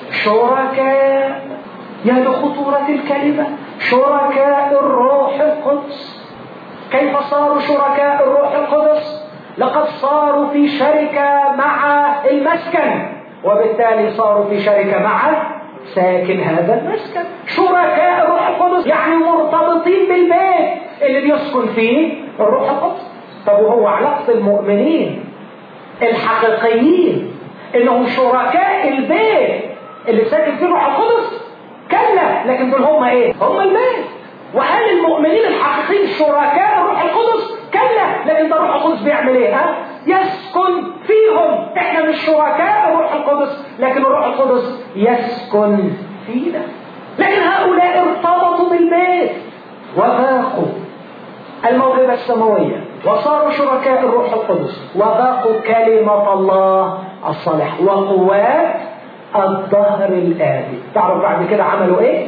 شركاء يا لخطورة الكلمة شركاء الروح القدس كيف صاروا شركاء الروح القدس لقد صاروا في شركة مع المسكن وبالتالي صاروا في شركة مع ساكن هذا المسكن شركاء الروح القدس يعني مرتبطين بالبيت اللي بيسكن فيه الروح القدس طب وهو علاقة المؤمنين الحقيقيين انهم شركاء البيت اللي ساكن فيه الروح القدس كلا لكن دول هم ايه هم البيت وهل المؤمنين الحقيقيين شركاء الروح القدس كلا لكن ده الروح القدس بيعمل ايه ها يسكن فيهم احنا مش شركاء الروح القدس لكن الروح القدس يسكن فينا لكن هؤلاء ارتبطوا بالبيت وذاقوا الموهبة السماوية وصاروا شركاء الروح القدس وذاقوا كلمة الله الصالح وقوات الظهر الآتي تعرف بعد كده عملوا ايه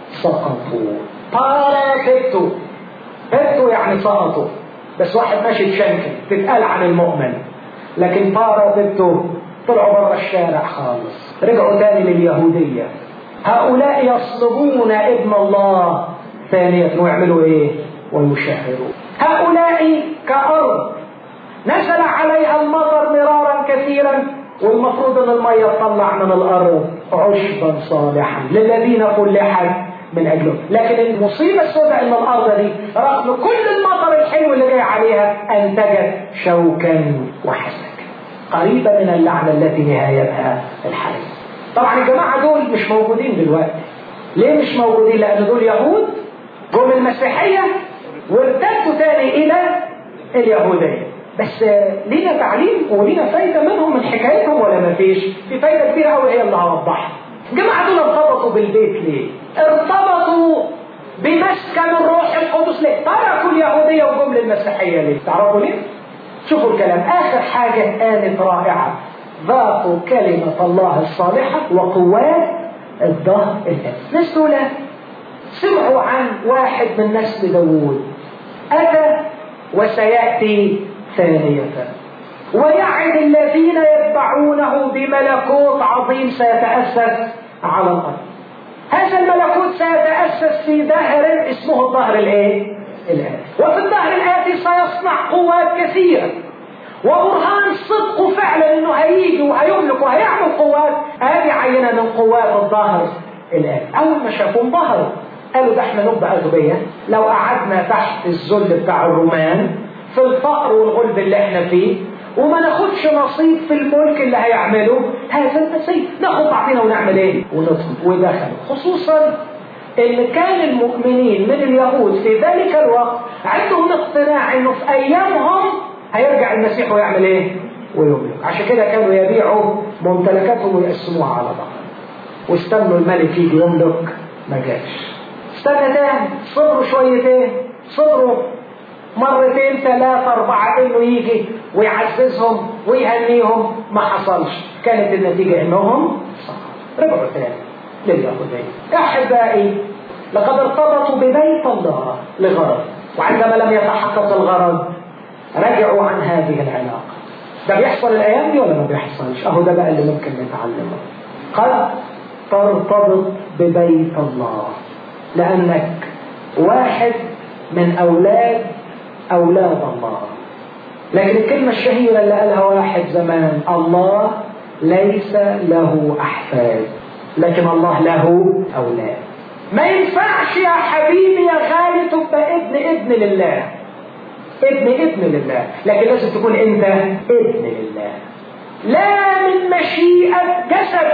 سقطوا بارابيتو بيتو يعني سقطوا بس واحد ماشي تشنكل تتقال عن المؤمن لكن بارابيتو طلعوا بره الشارع خالص رجعوا تاني لليهودية هؤلاء يصلبون ابن الله ثانية ويعملوا ايه ويشهروا هؤلاء كأرض نزل عليها المطر مرارا كثيرا والمفروض ان المية تطلع من الارض عشبا صالحا للذين فلحت من اجله لكن المصيبة السوداء ان الارض دي رغم كل المطر الحلو اللي جاي عليها انتجت شوكا وحسكا قريبة من اللعنة التي نهايتها الحريق طبعا الجماعة دول مش موجودين دلوقتي ليه مش موجودين لان دول يهود جم المسيحية وارتدوا تاني الى اليهودية بس لينا تعليم ولينا فايدة منهم من حكايتهم ولا ما فيش في فايدة كبيرة قوي هي اللي هوضحها الجماعة دول ارتبطوا بالبيت ليه ارتبطوا بمسكن الروح القدس ليه تركوا اليهودية وجم للمسيحية ليه تعرفوا ليه شوفوا الكلام آخر حاجة قالت رائعة ذاقوا كلمة الله الصالحة وقوات الظهر الأسد ناس دول سمعوا عن واحد من نسل داوود أتى وسيأتي ثانية ويعد الذين يتبعونه بملكوت عظيم سيتأسس على الأرض هذا الملكوت سيتأسس في دهر اسمه الظهر الايه؟ الآتي وفي الظهر الآتي سيصنع قوات كثيرة وبرهان صدقه فعلا انه هيجي وهيملك وهيعمل قوات هذه عينه من قوات الظهر الآتي أول ما شافوا انبهروا قالوا ده احنا نبقى أغبياء لو قعدنا تحت الذل بتاع الرومان في الفقر والغلب اللي احنا فيه وما ناخدش نصيب في الملك اللي هيعمله هذا النصيب ناخد بعضنا ونعمل ايه وندخل ودخلوا خصوصا ان كان المؤمنين من اليهود في ذلك الوقت عندهم اقتناع انه في ايامهم هيرجع المسيح ويعمل ايه ويملك عشان كده كانوا يبيعوا ممتلكاتهم ويقسموها على بعض واستنوا الملك يجي يملك ما جاش استنى تاني صبروا شويتين صبروا مرتين ثلاثة أربعة إنه يجي ويعززهم ويهنيهم ما حصلش كانت النتيجة إنهم رجعوا تاني لليهودية أحبائي لقد ارتبطوا ببيت الله لغرض وعندما لم يتحقق الغرض رجعوا عن هذه العلاقة ده بيحصل الأيام دي ولا ما بيحصلش أهو ده بقى اللي ممكن نتعلمه قد ترتبط ببيت الله لأنك واحد من أولاد أولاد الله لكن الكلمة الشهيرة اللي قالها واحد زمان الله ليس له أحفاد لكن الله له أولاد ما ينفعش يا حبيبي يا غالي تبقى ابن ابن لله ابن ابن لله لكن لازم تكون انت ابن لله لا من مشيئة جسد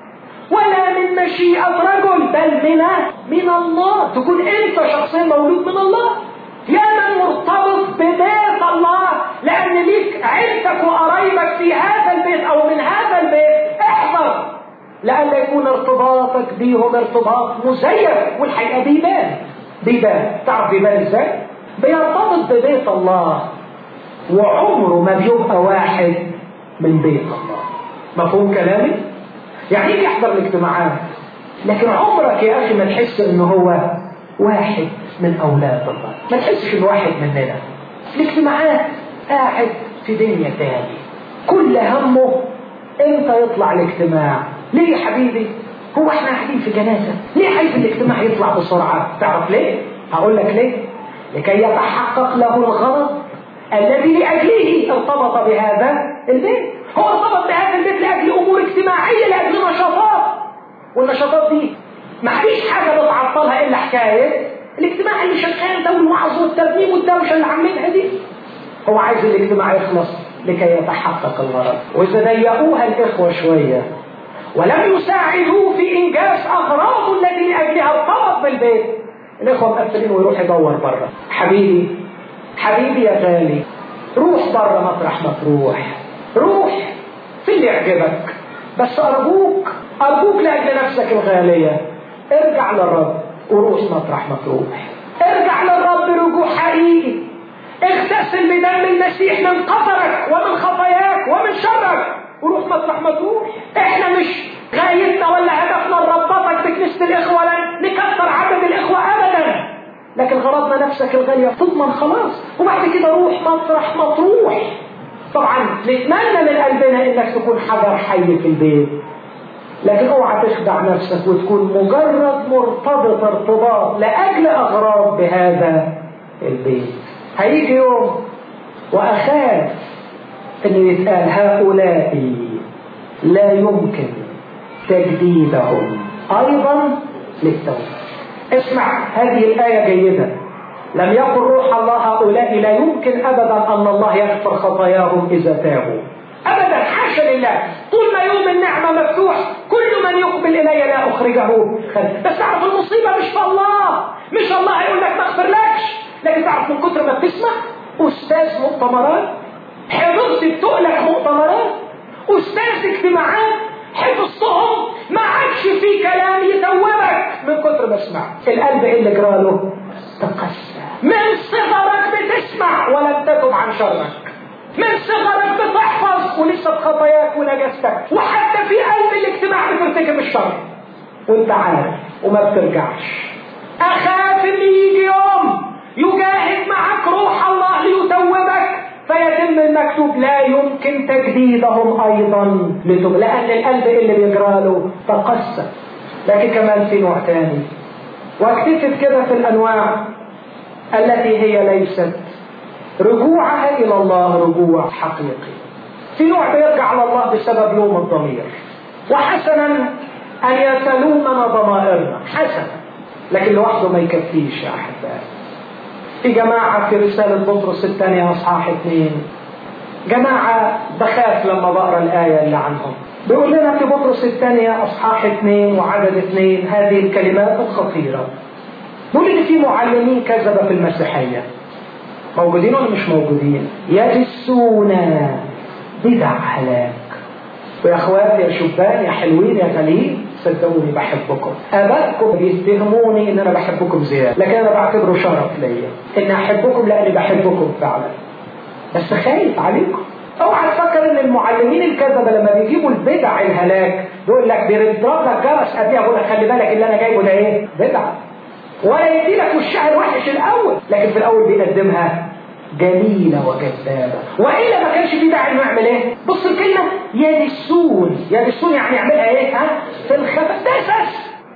ولا من مشيئة رجل بل من من الله تكون انت شخصيا مولود من الله يا من مرتبط ببيت الله لان ليك عيلتك وقرايبك في هذا البيت او من هذا البيت احذر لأن يكون ارتباطك بيهم ارتباط مزيف والحقيقة بيبان بيبان تعرف بيبان ازاي؟ بيرتبط ببيت الله وعمره ما بيبقى واحد من بيت الله مفهوم كلامي؟ يعني يجي يحضر الاجتماعات لكن عمرك يا اخي ما تحس انه هو واحد من اولاد الله ما تحسش انه واحد مننا الاجتماعات قاعد في دنيا تاني كل همه امتى يطلع الاجتماع ليه يا حبيبي هو احنا قاعدين في جنازه ليه عايز الاجتماع يطلع بسرعه تعرف ليه هقول لك ليه لكي يتحقق له الغرض الذي لاجله ارتبط بهذا البيت هو ارتبط بهذا البيت لاجل امور اجتماعيه لاجل نشاطات والنشاطات دي ما فيش حاجه بتعطلها الا حكايه الاجتماع اللي شغال ده والوعظ والترنيم والدوشه اللي عاملينها دي هو عايز الاجتماع يخلص لكي يتحقق الغرض واذا ضيقوها الاخوه شويه ولم يساعدوه في انجاز اغراضه التي لاجلها ارتبط بالبيت الاخوه مقفلين ويروح يدور بره حبيبي حبيبي يا غالي روح بره مطرح ما تروح روح في اللي يعجبك بس ارجوك ارجوك لاجل نفسك الغاليه ارجع للرب وروح مطرح ما تروح ارجع للرب رجوع حقيقي اغتسل بدم المسيح من قطرك ومن خطاياك ومن شرك وروح مطرح ما تروح احنا مش غايتنا ولا هدفنا نربطك بكنيسه الاخوه ولا نكثر عدد الاخوه ابدا لكن غرضنا نفسك الغاليه تضمن خلاص وبعد كده روح مطرح ما تروح طبعا نتمنى من قلبنا انك تكون حجر حي في البيت لكن اوعى تخدع نفسك وتكون مجرد مرتبط ارتباط لاجل اغراض بهذا البيت هيجي يوم واخاف ان يتقال هؤلاء لا يمكن تجديدهم ايضا للتوبه اسمع هذه الايه جيدا لم يقل روح الله هؤلاء لا يمكن ابدا ان الله يغفر خطاياهم اذا تابوا ابدا حاشا لله طول ما يوم النعمه مفتوح كل من يقبل الي لا اخرجه خلف بس تعرف المصيبه مش في الله مش الله هيقول لك ما اغفرلكش لكن تعرف من كتر ما بتسمع استاذ مؤتمرات حفظت بتقلك مؤتمرات استاذ اجتماعات حفظتهم ما عادش في كلام يتوبك من كتر ما سمعت القلب ايه اللي جراله تقسى من صغرك بتسمع ولم تتب عن شرك من صغرك بتحفظ ولسه بخطاياك ونجاستك وحتى في قلب الاجتماع بترتكب الشر وانت عارف وما بترجعش اخاف ان يجي يوم يجاهد معك روح الله ليتوبك فيتم المكتوب لا يمكن تجديدهم ايضا لتب لان القلب اللي بيجرى له تقسى لكن كمان في نوع تاني واكتفت كده في الانواع التي هي ليست رجوعها الى الله رجوع حقيقي في نوع بيرجع لله بسبب لوم الضمير وحسنا ان يتلومنا ضمائرنا حسنا لكن لوحده ما يكفيش يا احبائي في جماعة في رسالة بطرس الثانية أصحاح اثنين جماعة بخاف لما بقرا الآية اللي عنهم بيقول لنا في بطرس الثانية أصحاح اثنين وعدد اثنين هذه الكلمات الخطيرة بيقول إن في معلمين كذبة في المسيحية موجودين ولا مش موجودين يدسون بدع هلاك ويا اخواتي يا شبان يا حلوين يا غاليين صدقوني بحبكم ابائكم بيتهموني ان انا بحبكم زياده لكن انا بعتبره شرف ليا ان احبكم لاني بحبكم فعلا بس خايف عليكم اوعى تفكر ان المعلمين الكذبه لما بيجيبوا البدع الهلاك يقول لك بيضرب لك جرس قبلها يقول لك خلي بالك اللي انا جايبه ده ايه؟ بدعه ولا يدي لك وشها الوحش الاول لكن في الاول بيقدمها جميلة وجذابة وإلا ما كانش في داعي إنه يعمل إيه؟ بص الكلمة يدسون يدسون يعني يعملها إيه؟ ها؟ في الخفاء دسس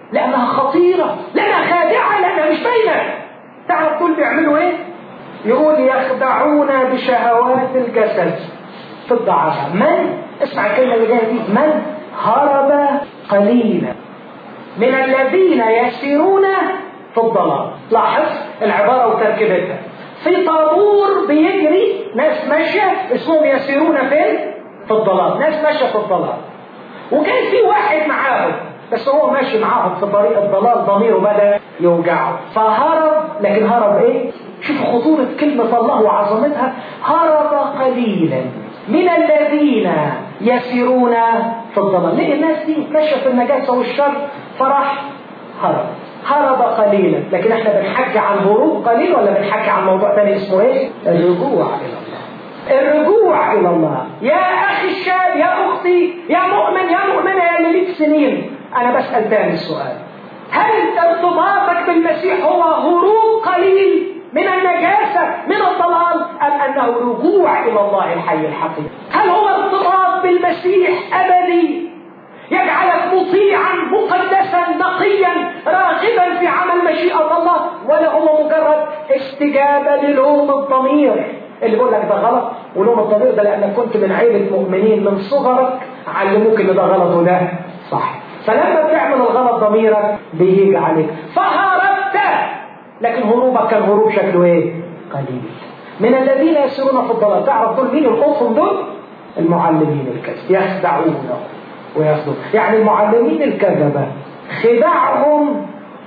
لأنها خطيرة لأنها خادعة لأنها مش باينة تعرف دول بيعملوا إيه؟ يقول يخدعون بشهوات الجسد في الضعفاء من اسمع الكلمة اللي جاية دي من هرب قليلا من الذين يسيرون في الضلال لاحظ العبارة وتركيبتها في طابور بيجري ناس ماشية اسمهم يسيرون فين؟ في الضلال ناس ماشية في الضلال وكان في واحد معاهم بس هو ماشي معاهم في طريق الضلال ضميره بدأ يوجعه فهرب لكن هرب ايه؟ شوف خطورة كلمة الله وعظمتها هرب قليلا من الذين يسيرون في الضلال ليه الناس دي ماشية في النجاسة والشر فراح هرب هرب قليلا لكن احنا بنحكي عن هروب قليل ولا بنحكي عن موضوع ثاني اسمه ايه؟ الرجوع الى الله الرجوع الى الله يا اخي الشاب يا اختي يا مؤمن يا مؤمنه يا اللي ليك سنين انا بسال ثاني السؤال هل ارتباطك بالمسيح هو هروب قليل من النجاسة من الضلال أم أنه رجوع إلى الله الحي الحقيقي هل هو ارتباط بالمسيح أبدي يجعلك مطيعا مقدسا نقيا راغبا في عمل مشيئة الله ولا هو مجرد استجابة للوم الضمير اللي بيقول لك ده غلط ولوم الضمير ده لأنك كنت من عيلة مؤمنين من صغرك علموك إن ده غلط وده صح فلما بتعمل الغلط ضميرك بيجي عليك فهربت لكن هروبك كان هروب شكله ايه؟ قليل من الذين يسيرون في الضلال تعرف دول مين القطن دول؟ المعلمين الكذب يخدعونه وياخدوا يعني المعلمين الكذبة خداعهم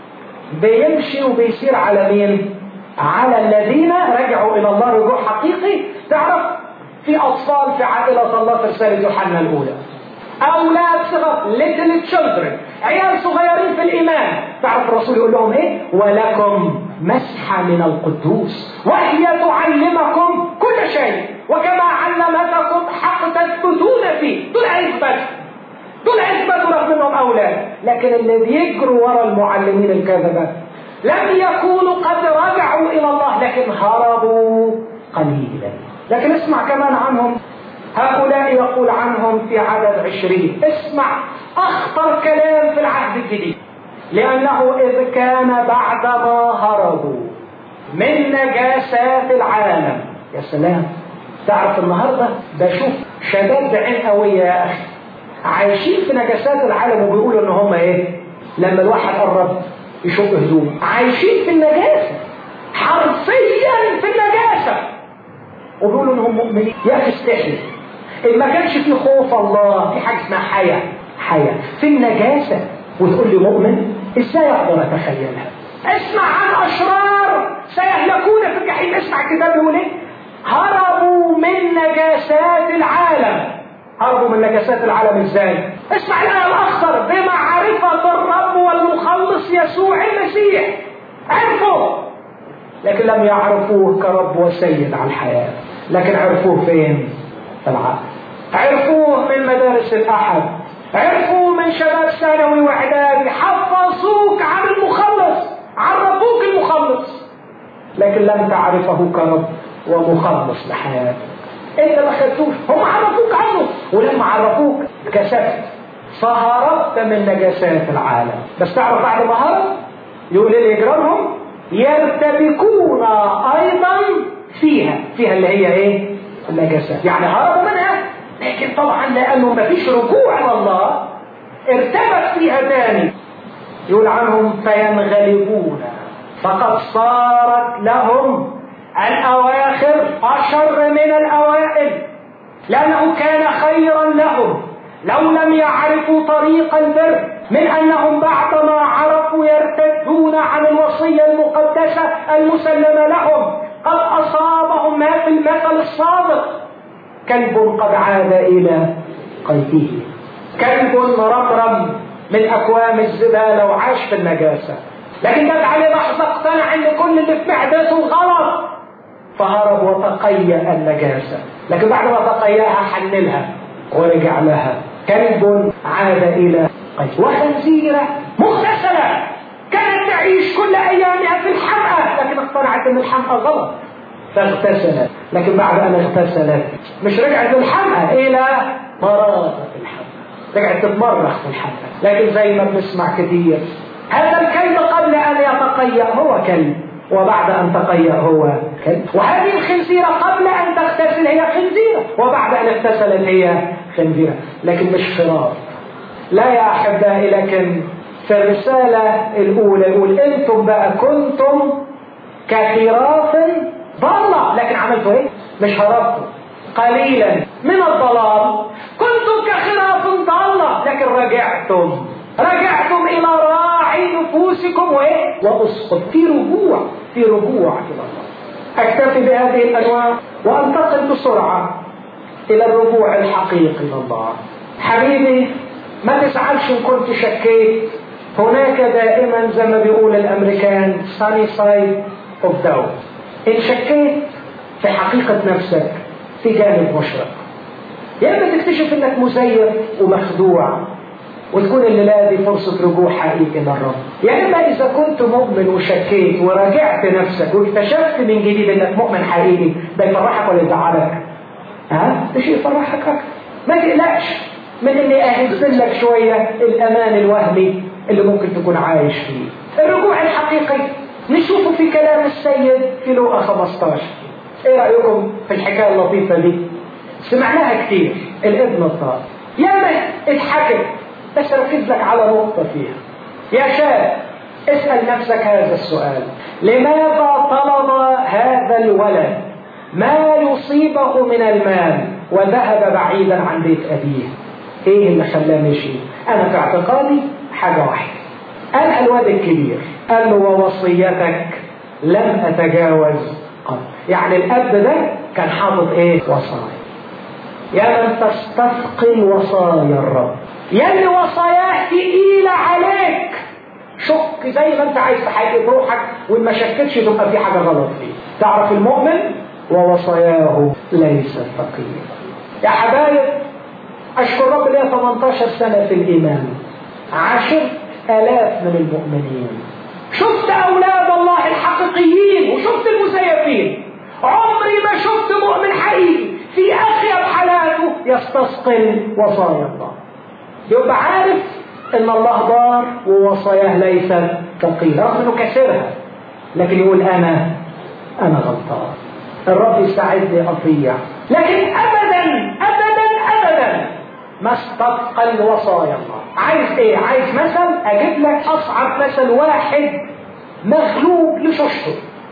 بيمشي وبيسير على مين؟ على الذين رجعوا إلى الله رجوع حقيقي تعرف في أطفال في عائلة الله في رسالة يوحنا الأولى أولاد صغار little children عيال صغيرين في الإيمان تعرف الرسول يقول لهم إيه ولكم مسحة من القدوس وهي تعلمكم كل شيء وكما علمتكم حق تثبتون فيه دول عزبة دول عزبة رغم انهم أولاد لكن اللي بيجروا ورا المعلمين الكذبة لم يكونوا قد رجعوا إلى الله لكن هربوا قليلا لكن اسمع كمان عنهم هؤلاء يقول عنهم في عدد عشرين اسمع أخطر كلام في العهد الجديد لأنه إذ كان بعدما هربوا من نجاسات العالم يا سلام تعرف النهاردة بشوف شباب بعين قوية يا أخي عايشين في نجاسات العالم وبيقولوا إن هم إيه لما الواحد قرب يشوف هدوم عايشين في النجاسة حرفيا في النجاسة وبيقولوا إنهم مؤمنين يا أخي استحي إن ما كانش في خوف الله في حاجة اسمها حياة حياة في النجاسة وتقول لي مؤمن ازاي اقدر اتخيلها اسمع عن اشرار سيهلكون في الجحيم اسمع الكتاب بيقول ايه هربوا من نجاسات العالم هربوا من نجاسات العالم ازاي اسمع الايه الاخطر بمعرفه الرب والمخلص يسوع المسيح عرفوا لكن لم يعرفوه كرب وسيد على الحياه لكن عرفوه فين في العقل عرفوه من مدارس الاحد عرفوا من شباب ثانوي واعدادي حفظوك عن المخلص عرفوك المخلص لكن لم تعرفه كرب ومخلص لحياتك انت ما خدتوش هم عرفوك عنه ولما عرفوك كسبت فهربت من نجاسات العالم بس تعرف بعد ما هرب يقول لي يجرانهم يرتبكون ايضا فيها فيها اللي هي ايه النجاسات يعني هربوا منها لكن طبعا لانه ما فيش رجوع الى الله ارتبك فيها تاني يقول عنهم فينغلبون فقد صارت لهم الاواخر اشر من الاوائل لانه كان خيرا لهم لو لم يعرفوا طريق البر من انهم بعدما عرفوا يرتدون عن الوصيه المقدسه المسلمه لهم قد اصابهم ما في المثل الصادق كلب قد عاد إلى قيده كلب مرمرم من أكوام الزبالة وعاش في النجاسة لكن جت عليه لحظة اقتنع إن كل اللي في معدته غلط فهرب وتقيأ النجاسة لكن بعد ما تقيأها حللها ورجع لها كلب عاد إلى قيده وخنزيرة مغتسلة كانت تعيش كل أيامها في الحمأة لكن اقتنعت إن الحمأة غلط فاغتسلت لكن بعد ان اغتسلت مش رجعت الحمقى الى مرارة الحمقى رجعت تتمرخ في الحمقى لكن زي ما بنسمع كتير هذا الكلب قبل أن يتقيأ هو كلب وبعد أن تقيأ هو كلب وهذه الخنزيرة قبل أن تغتسل هي خنزيرة وبعد أن اغتسلت هي خنزيرة لكن مش خراف لا يا أحبائي لكن في الرسالة الأولى يقول أنتم بقى كنتم كخراف ضالة لكن عملتوا إيه؟ مش هربتوا قليلا من الضلال كنتم كخراف ضالة لكن رجعتم رجعتم إلى راعي نفوسكم وإيه؟ وأسقط في رجوع في رجوع إلى الله أكتفي بهذه الأنواع وأنتقل بسرعة إلى الرجوع الحقيقي إلى الله حبيبي ما تزعلش إن كنت شكيت هناك دائما زي ما بيقول الأمريكان sunny side of doubt إن شكيت في حقيقة نفسك في جانب مشرق يا إما تكتشف إنك مزيف ومخدوع وتكون الليلة دي فرصة رجوع حقيقي للرب يا إما إذا كنت مؤمن وشكيت وراجعت نفسك واكتشفت من جديد إنك مؤمن حقيقي ده يفرحك ولا يزعلك؟ ها؟ ده شيء يفرحك أكتر ما تقلقش من إني أهز لك شوية الأمان الوهمي اللي ممكن تكون عايش فيه الرجوع الحقيقي نشوفه في كلام السيد في لوقا 15 ايه رأيكم في الحكاية اللطيفة دي سمعناها كتير الابن الطاهر ياما اتحكت بس ركز لك على نقطة فيها يا شاب اسأل نفسك هذا السؤال لماذا طلب هذا الولد ما يصيبه من المال وذهب بعيدا عن بيت أبيه ايه اللي خلاه مشي انا في اعتقادي حاجة واحدة قال الواد الكبير قال له ووصيتك لم أتجاوز قط يعني الأب ده كان حاطط إيه وصايا يا من تستثقل وصايا الرب يا اللي وصاياه تقيلة عليك شك زي ما انت عايز تحقق بروحك وان ما شكتش تبقى في حاجة غلط فيه تعرف المؤمن ووصاياه ليست ثقيلة يا حبايب أشكر رب ليا 18 سنة في الإيمان عشرت آلاف من المؤمنين شفت أولاد الله الحقيقيين وشفت المزيفين عمري ما شفت مؤمن حقيقي في أخيب حالاته يستثقل وصايا الله يبقى عارف ان الله ضار ووصاياه ليست ثقيله رغم انه كسرها لكن يقول انا انا غلطان الرب يساعدني اطيع لكن ابدا ابدا ابدا ما استثقل وصايا الله عايز ايه عايز مثل اجيب لك اصعب مثل واحد مغلوب لشوشته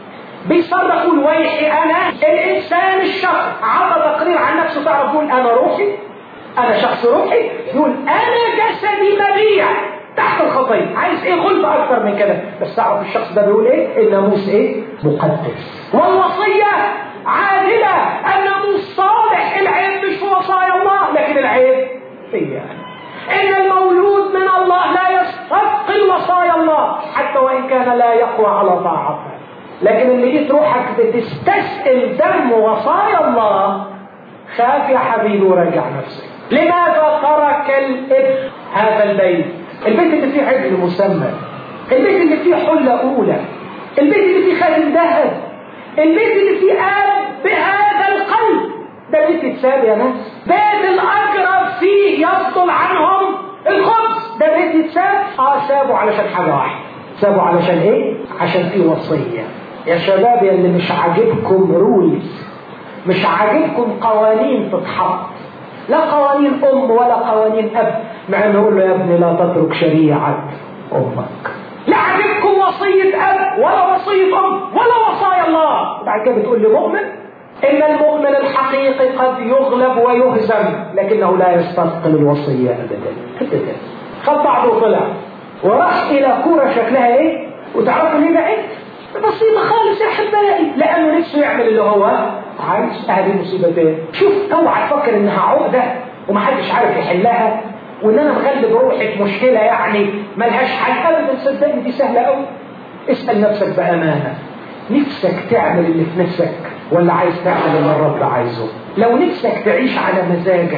بيصرخ يقول ويحي انا الانسان الشخص عطى تقرير عن نفسه تعرف يقول انا روحي انا شخص روحي يقول انا جسدي مبيع تحت الخطيه عايز ايه غلب اكتر من كده بس تعرف الشخص ده بيقول ايه الناموس ايه مقدس والوصيه عادله الناموس صالح العيب مش في وصايا الله لكن العيب فيا ان المولود من الله لا يستثقل وصايا الله حتى وان كان لا يقوى على طاعتها لكن اللي جيت روحك بتستسئل دم وصايا الله خاف يا حبيبي وراجع نفسك لماذا ترك الابن هذا البيت البيت اللي فيه عجل مسمى البيت اللي فيه حلة أولى البيت اللي فيه خاتم ذهب البيت اللي فيه آب بهذا القلب ده بيت يتساب يا ناس بيت الأقرب فيه يفضل عنهم الخبز ده بيت يتساب اه سابوا علشان حاجة واحدة سابوا علشان ايه؟ عشان فيه وصية يا شباب يا اللي مش عاجبكم رولز مش عاجبكم قوانين تتحط لا قوانين ام ولا قوانين اب مع انه يقول له يا ابني لا تترك شريعه امك لا عاجبكم وصيه اب ولا وصيه ام ولا وصايا الله وبعد كده بتقول لي مؤمن ان المؤمن الحقيقي قد يغلب ويهزم لكنه لا يستثقل الوصيه ابدا ابدا خد بعضه وطلع وراح الى كوره شكلها ايه وتعرفوا ليه بقت بسيطه خالص يا احبائي لانه نفسه يعمل اللي هو عايز هذه مصيبتين شوف اوعى تفكر انها عقده ومحدش عارف يحلها وان انا مغلب روحي في مشكله يعني ملهاش حل ابدا صدقني دي سهله قوي اسال نفسك بامانه نفسك تعمل اللي في نفسك ولا عايز تعمل اللي الرب عايزه لو نفسك تعيش على مزاجك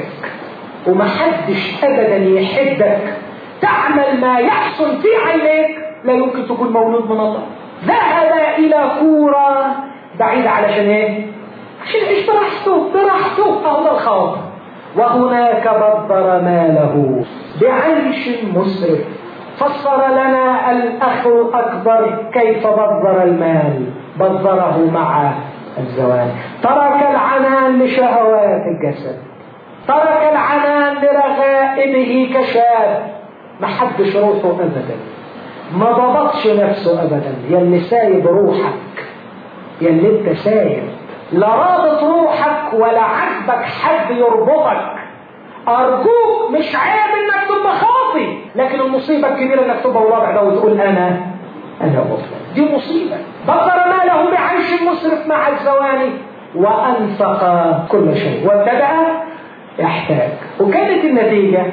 ومحدش ابدا يحدك تعمل ما يحصل في عينيك لا يمكن تكون مولود من الله ذهب الى كوره بعيد علشان ايه عشان يعيش براحته براحته اهو ده الخاطر وهناك بدر ماله بعيش مسرف فسر لنا الأخ الأكبر كيف بذر المال بذره مع الزواج ترك العنان لشهوات الجسد ترك العنان لرغائبه كشاب ما حدش روحه أبدا ما ضبطش نفسه أبدا يا اللي سايب روحك يا اللي انت سايب لا رابط روحك ولا عجبك حد يربطك أرجوك مش عيب إنك تبقى خاطي لكن المصيبة الكبيرة إنك تبقى ورابع ده وتقول أنا أنا مفلس دي مصيبة بذر ماله بعيش مسرف مع الزواني وأنفق كل شيء وابتدأ يحتاج وكانت النتيجة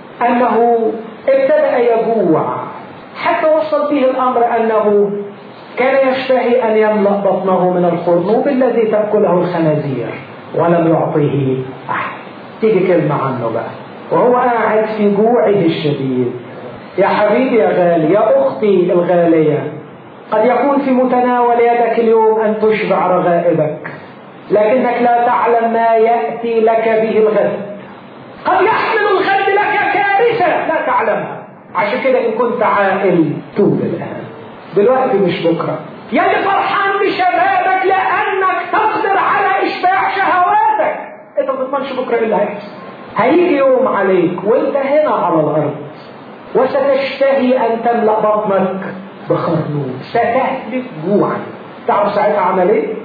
أنه ابتدأ يجوع حتى وصل به الأمر أنه كان يشتهي أن يملأ بطنه من الخرنوب الذي تأكله الخنازير ولم يعطيه أحد تيجي كلمة عنه بقى وهو قاعد في جوعه الشديد يا حبيبي يا غالي يا أختي الغالية قد يكون في متناول يدك اليوم أن تشبع رغائبك لكنك لا تعلم ما يأتي لك به الغد قد يحمل الغد لك كارثة لا تعلمها عشان كده إن كنت عاقل توب الآن دلوقتي مش بكرة يا اللي فرحان بشبابك لأنك تقدر على إشباع شهواتك أنت ما تضمنش بكرة إيه اللي هيحصل هيجي يوم عليك وأنت هنا على الأرض وستشتهي أن تملأ بطنك بخرنوب ستهلك جوعا تعرف ساعتها عمل ايه؟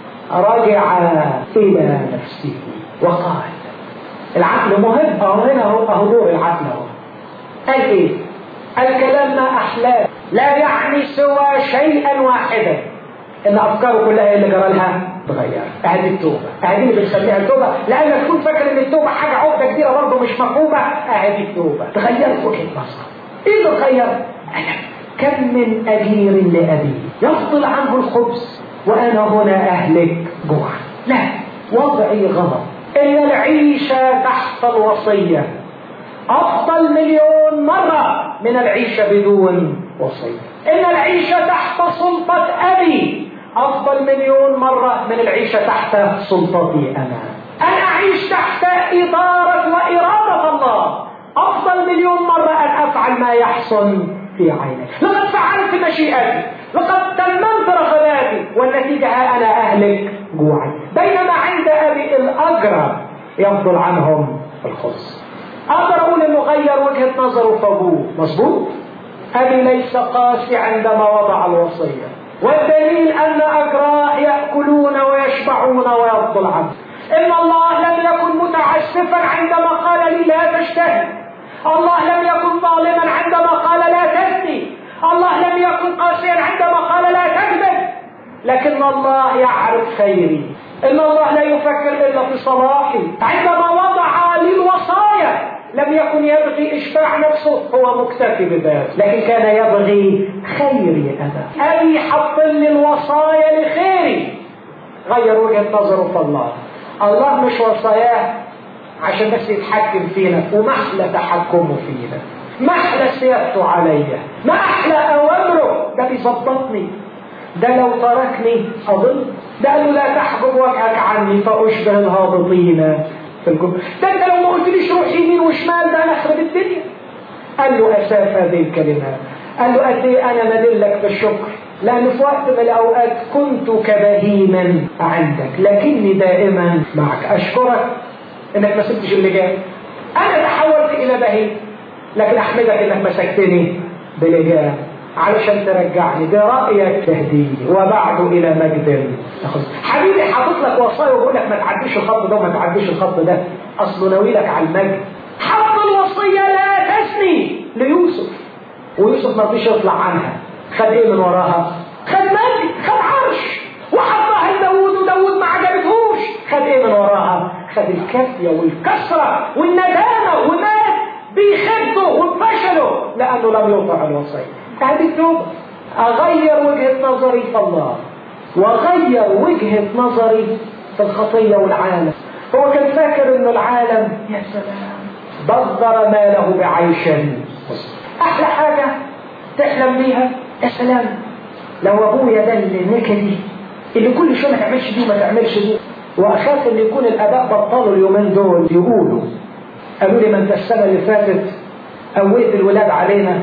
رجع إلى نفسه وقال العقل مهم أهو هنا أهو دور العقل أهو قال إيه؟ الكلام ما أحلاه لا يعني سوى شيئا واحدا ان افكاره كلها اللي جرى لها تغير اهدي التوبه اهدي اللي بنسميها التوبه لانك تكون فاكر ان التوبه حاجه عقده كبيره برضه مش مفهومه اهدي التوبه تغيرت وجهه نظر ايه اللي اتغير؟ كم من اجير لابيه يفضل عنه الخبز وانا هنا اهلك جوعا لا وضعي غلط ان العيشه تحت الوصيه افضل مليون مره من العيشه بدون وصيه ان العيشه تحت سلطه ابي افضل مليون مره من العيشه تحت سلطتي انا ان اعيش تحت اداره واراده الله افضل مليون مره ان افعل ما يحسن في عينك لقد فعلت مشيئتي لقد تممت رغباتي والنتيجه ها انا اهلك جوعي بينما عند ابي الاجرى يفضل عنهم الخبز اقدر اقول انه غير وجهه نظره في ابوه مظبوط ابي ليس قاسي عندما وضع الوصيه والدليل ان اجراه ياكلون ويشبعون ويفضل عنه ان الله لم يكن متعسفا عندما قال لي لا تشتهي الله لم يكن ظالما عندما قال لا تزني الله لم يكن قاسيا عندما قال لا تكذب لكن الله يعرف خيري ان الله لا يفكر الا في صلاحي عندما وضع لي الوصايا لم يكن يبغي اشباع نفسه هو مكتفي بذلك لكن كان يبغي خيري انا ابي حط لي الوصايا لخيري غير وجهه نظره في الله الله مش وصاياه عشان بس يتحكم فينا ومحلى تحكمه فينا محلى سيادته عليا ما احلى اوامره ده بيظبطني ده لو تركني اضل ده قال له لا تحجب وجهك عني فاشبه الهابطين في الجب ده انت لو ما قلتليش روح يمين وشمال ده انا اخرب الدنيا قال له اساف هذه الكلمات قال له قد ايه انا مدلك بالشكر لأن في وقت من الأوقات كنت كبهيما عندك لكني دائما معك أشكرك إنك ما سبتش اللي جاي أنا تحولت إلى بهيم لكن أحمدك إنك مسكتني بلجام علشان ترجعني برأيك تهديني وبعد إلى مجد حبيبي حاطط لك وصايا وبقول لك ما تعديش الخط ده وما تعديش الخط ده أصله ناوي لك على المجد حط الوصية لا تسني ليوسف ويوسف ما رضيش يطلع عنها خد ايه من وراها؟ خد مجد خد عرش وحطها لداوود وداوود ما عجبتهوش خد ايه من وراها؟ خد الكافية والكسرة والندامة ومات بيخدوا وفشلوا لأنه لم يطع الوصية هذه التوبة أغير وجهة نظري في الله وأغير وجهة نظري في الخطية والعالم هو كان فاكر إنه العالم يا سلام بذر ماله بعيش أحلى حاجة تحلم بيها يا سلام لو أبويا ده اللي النكدي اللي كل شوية ما تعملش دي وما تعملش دي وأخاف إن يكون الآباء بطلوا اليومين دول يقولوا قالوا لي ما أنت السنة اللي فاتت قويت الولاد علينا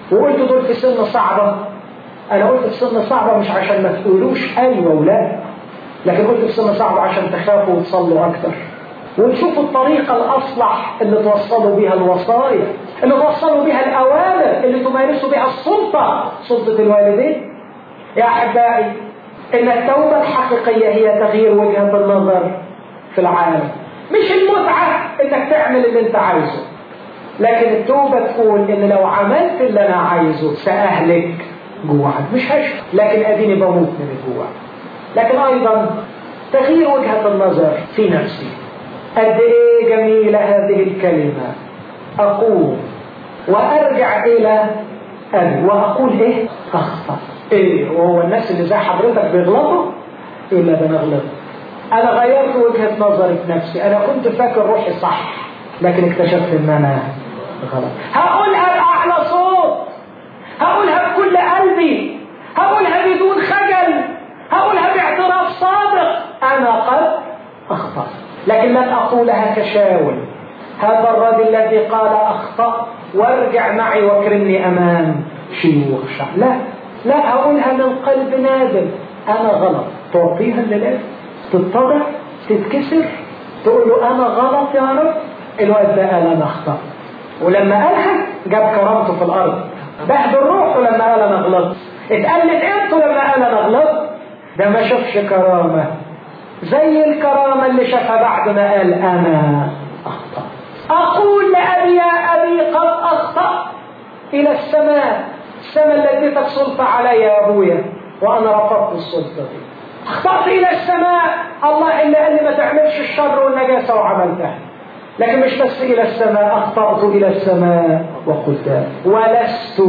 وقلت دول في سن صعبة أنا قلت في سن صعبة مش عشان ما تقولوش أيوة ولا لكن قلت في سن صعبة عشان تخافوا وتصلوا أكتر وتشوفوا الطريقة الأصلح اللي توصلوا بها الوصايا اللي توصلوا بها الأوامر اللي تمارسوا بها السلطة سلطة الوالدين يا أحبائي إن التوبة الحقيقية هي تغيير وجهة النظر في العالم مش المتعة إنك تعمل اللي أنت عايزه لكن التوبة تقول إن لو عملت اللي أنا عايزه سأهلك جوعا مش هشفى لكن أديني بموت من الجوع لكن أيضا تغيير وجهة النظر في نفسي قد إيه جميلة هذه الكلمة أقوم وأرجع إلى أبي وأقول إيه أخطأ إيه وهو الناس اللي زي حضرتك بيغلطوا إلا ده أنا غلطت أنا غيرت وجهة نظري في نفسي أنا كنت فاكر روحي صح لكن اكتشفت إن أنا غلط هقولها بأعلى صوت هقولها بكل قلبي هقولها بدون خجل هقولها باعتراف صادق أنا قد أخطأت لكن لن أقولها كشاول هذا الرجل الذي قال أخطأ وارجع معي واكرمني أمام شيوخ شعب لا لا أقولها من قلب نادم أنا غلط تعطيها لله تتضع تتكسر تقول له أنا غلط يا رب الوقت ده قال أنا أخطأ ولما قالها جاب كرامته في الأرض بهدل روحه لما قال أنا غلط اتقلت قيمته لما قال أنا غلط ده ما شافش كرامة زي الكرامة اللي شافها بعد ما قال أنا أخطأ أقول لأبي يا أبي قد أخطأت إلى السماء السماء اللي اديتك سلطة عليا يا أبويا وأنا رفضت السلطة دي أخطأت إلى السماء الله اللي قال لي ما تعملش الشر والنجاسة وعملتها لكن مش بس إلى السماء أخطأت إلى السماء وقلت ولست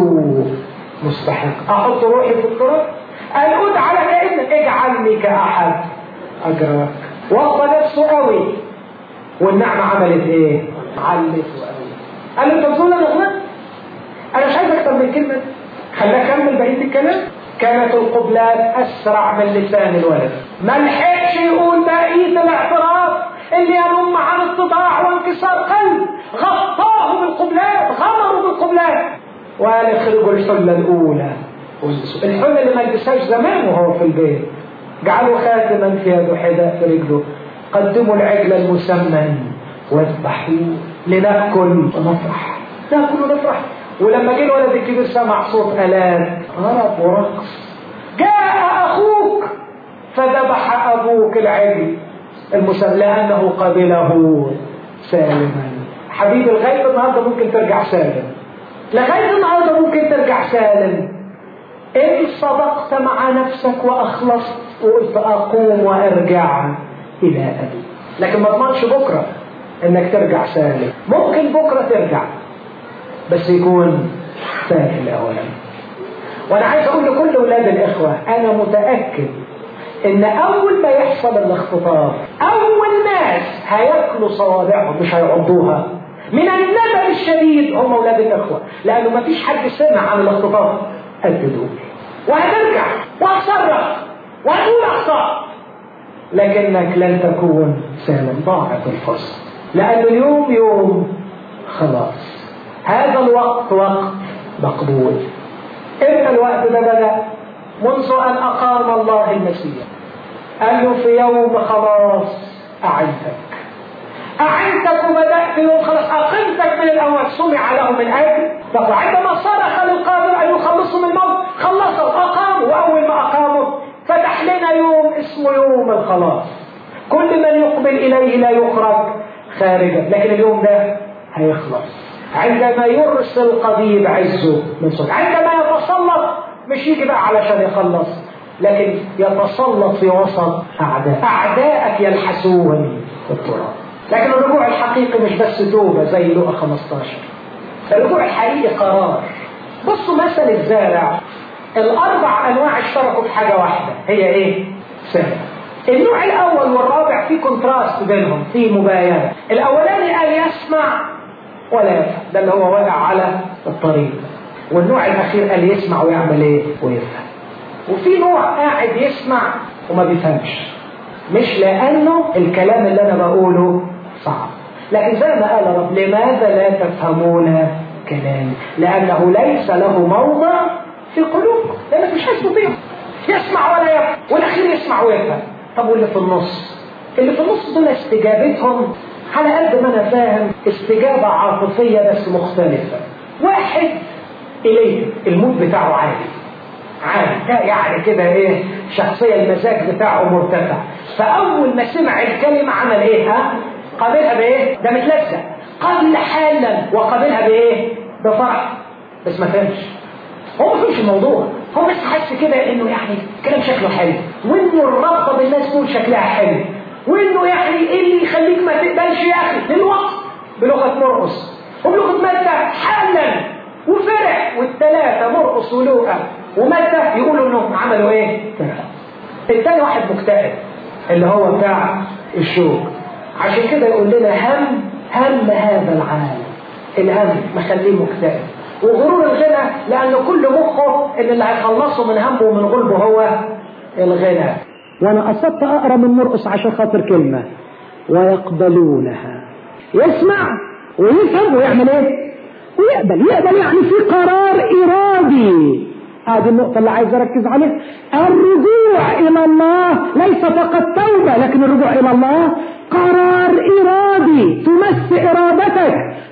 مستحق أحط روحي في التراب قال ادعى لك ابنك اجعلني كأحد أجرك وصى نفسه قوي والنعمة عملت ايه؟ علته قوي قال له انت بتقول انا غلطت؟ انا مش عايز اكتر من الكلمة دي خلينا اكمل بقية الكلام كانت القبلات اسرع من لسان الولد ما لحقش يقول بقية الاعتراف اللي ينم عن اتضاع وانكسار قلب غطاه بالقبلات غمروا بالقبلات وقال اخرجوا الحلة الأولى الحلة اللي ما لبسهاش زمان وهو في البيت جعلوا خاتما في يده حذاء في رجله قدموا العجل المسمن واذبحوه لناكل ونفرح ناكل ونفرح ولما جه الولد الكبير سمع صوت آلات غرب ورقص جاء أخوك فذبح أبوك العجل المسمى لأنه قبله سالما حبيبي لغاية النهاردة ممكن ترجع سالم لغاية النهاردة ممكن ترجع سالم إن صدقت مع نفسك وأخلصت وقلت أقوم وأرجع إلى أبي لكن ما اضمنش بكرة إنك ترجع سالم ممكن بكرة ترجع بس يكون سالم أولا وأنا عايز أقول لكل أولاد الإخوة أنا متأكد ان اول ما يحصل الاختطاف اول ناس هياكلوا صوابعهم مش هيعضوها من الندم الشديد هم اولاد الاخوه لانه ما فيش حد سمع عن الاختطاف قد دول وهترجع وهتصرف وهتقول اخطاء لكنك لن تكون سالم ضاعت الفرصه لان اليوم يوم خلاص هذا الوقت وقت مقبول امتى الوقت ده بدا منذ أن أقام الله المسيح قال له في يوم خلاص أعنتك أعنتك وبدأت يوم خلاص أقمتك من الأول سمع له من أجل وعندما صرخ للقادر أن يخلصه من الموت خلصه أقامه وأول ما أقامه فتح لنا يوم اسمه يوم الخلاص كل من يقبل إليه لا يخرج خارجا لكن اليوم ده هيخلص عندما يرسل قضيب عزه من صدق عندما يتسلط مش يجي بقى علشان يخلص لكن يتسلط في وسط أعداء أعداءك يلحسون في التراب لكن الرجوع الحقيقي مش بس توبة زي لقى 15 الرجوع الحقيقي قرار بصوا مثل الزارع الأربع أنواع اشتركوا في حاجة واحدة هي إيه؟ سهل النوع الأول والرابع في كونتراست بينهم في مباينة الأولاني قال يسمع ولا يفهم ده اللي هو واقع على الطريق والنوع الأخير قال يسمع ويعمل إيه ويفهم وفي نوع قاعد يسمع وما بيفهمش مش لأنه الكلام اللي أنا بقوله صعب لكن زي ما قال رب لماذا لا تفهمون كلام لأنه ليس له موضع في قلوبكم لأنك مش هتستطيع يسمع ولا يفهم والأخير يسمع ويفهم طب واللي في النص اللي في النص دول استجابتهم على قد ما أنا فاهم استجابة عاطفية بس مختلفة واحد إليه المود بتاعه عالي عالي يعني كده ايه شخصية المزاج بتاعه مرتفع فأول ما سمع الكلمة عمل ايه ها قابلها بايه ده متلزق قبل حالا وقابلها بايه بفرح بس ما فهمش هو ما فهمش الموضوع هو بس حس كده انه يعني كلام شكله حلو وانه الرغبه بالناس تقول شكلها حلو وانه يعني ايه اللي يخليك ما تقبلش يا اخي دلوقتي بلغه مرقص وبلغه متى حالا وفرح والثلاثه مرقص ولوقا ومتى يقولوا انهم عملوا ايه؟ الثاني واحد مكتئب اللي هو بتاع الشوق عشان كده يقول لنا هم هم هذا العالم الهم مخليه مكتئب وغرور الغنى لأن كل مخه إن اللي هيخلصه من همه ومن غلبه هو الغنى وأنا قصدت أقرأ من مرقص عشان خاطر كلمة ويقبلونها يسمع ويفهم ويعمل ايه؟ ويقبل يقبل يعني في قرار إرادي هذه النقطة اللي عايز أركز عليها الرجوع إلى الله ليس فقط توبة لكن الرجوع إلى الله قرار إرادي تمس إرادتك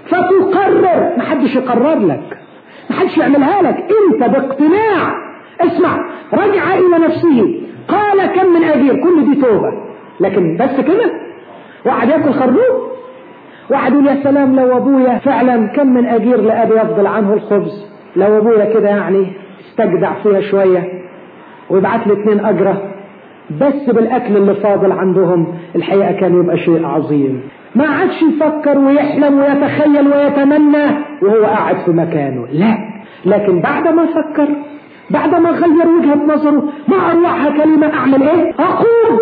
فتقرر محدش يقرر لك محدش يعملها لك أنت باقتناع اسمع رجع إلى نفسه قال كم من أجير كل دي توبة لكن بس كده واحد ياكل خروف واحد يقول يا سلام لو ابويا فعلا كم من اجير لابي يفضل عنه الخبز لو ابويا كده يعني استجدع فيها شوية ويبعت لي اتنين اجره بس بالاكل اللي فاضل عندهم الحقيقة كان يبقى شيء عظيم ما عادش يفكر ويحلم ويتخيل ويتمنى وهو قاعد في مكانه لا لكن بعد ما فكر بعد ما غير وجهة نظره ما أروعها كلمة أعمل إيه أقوم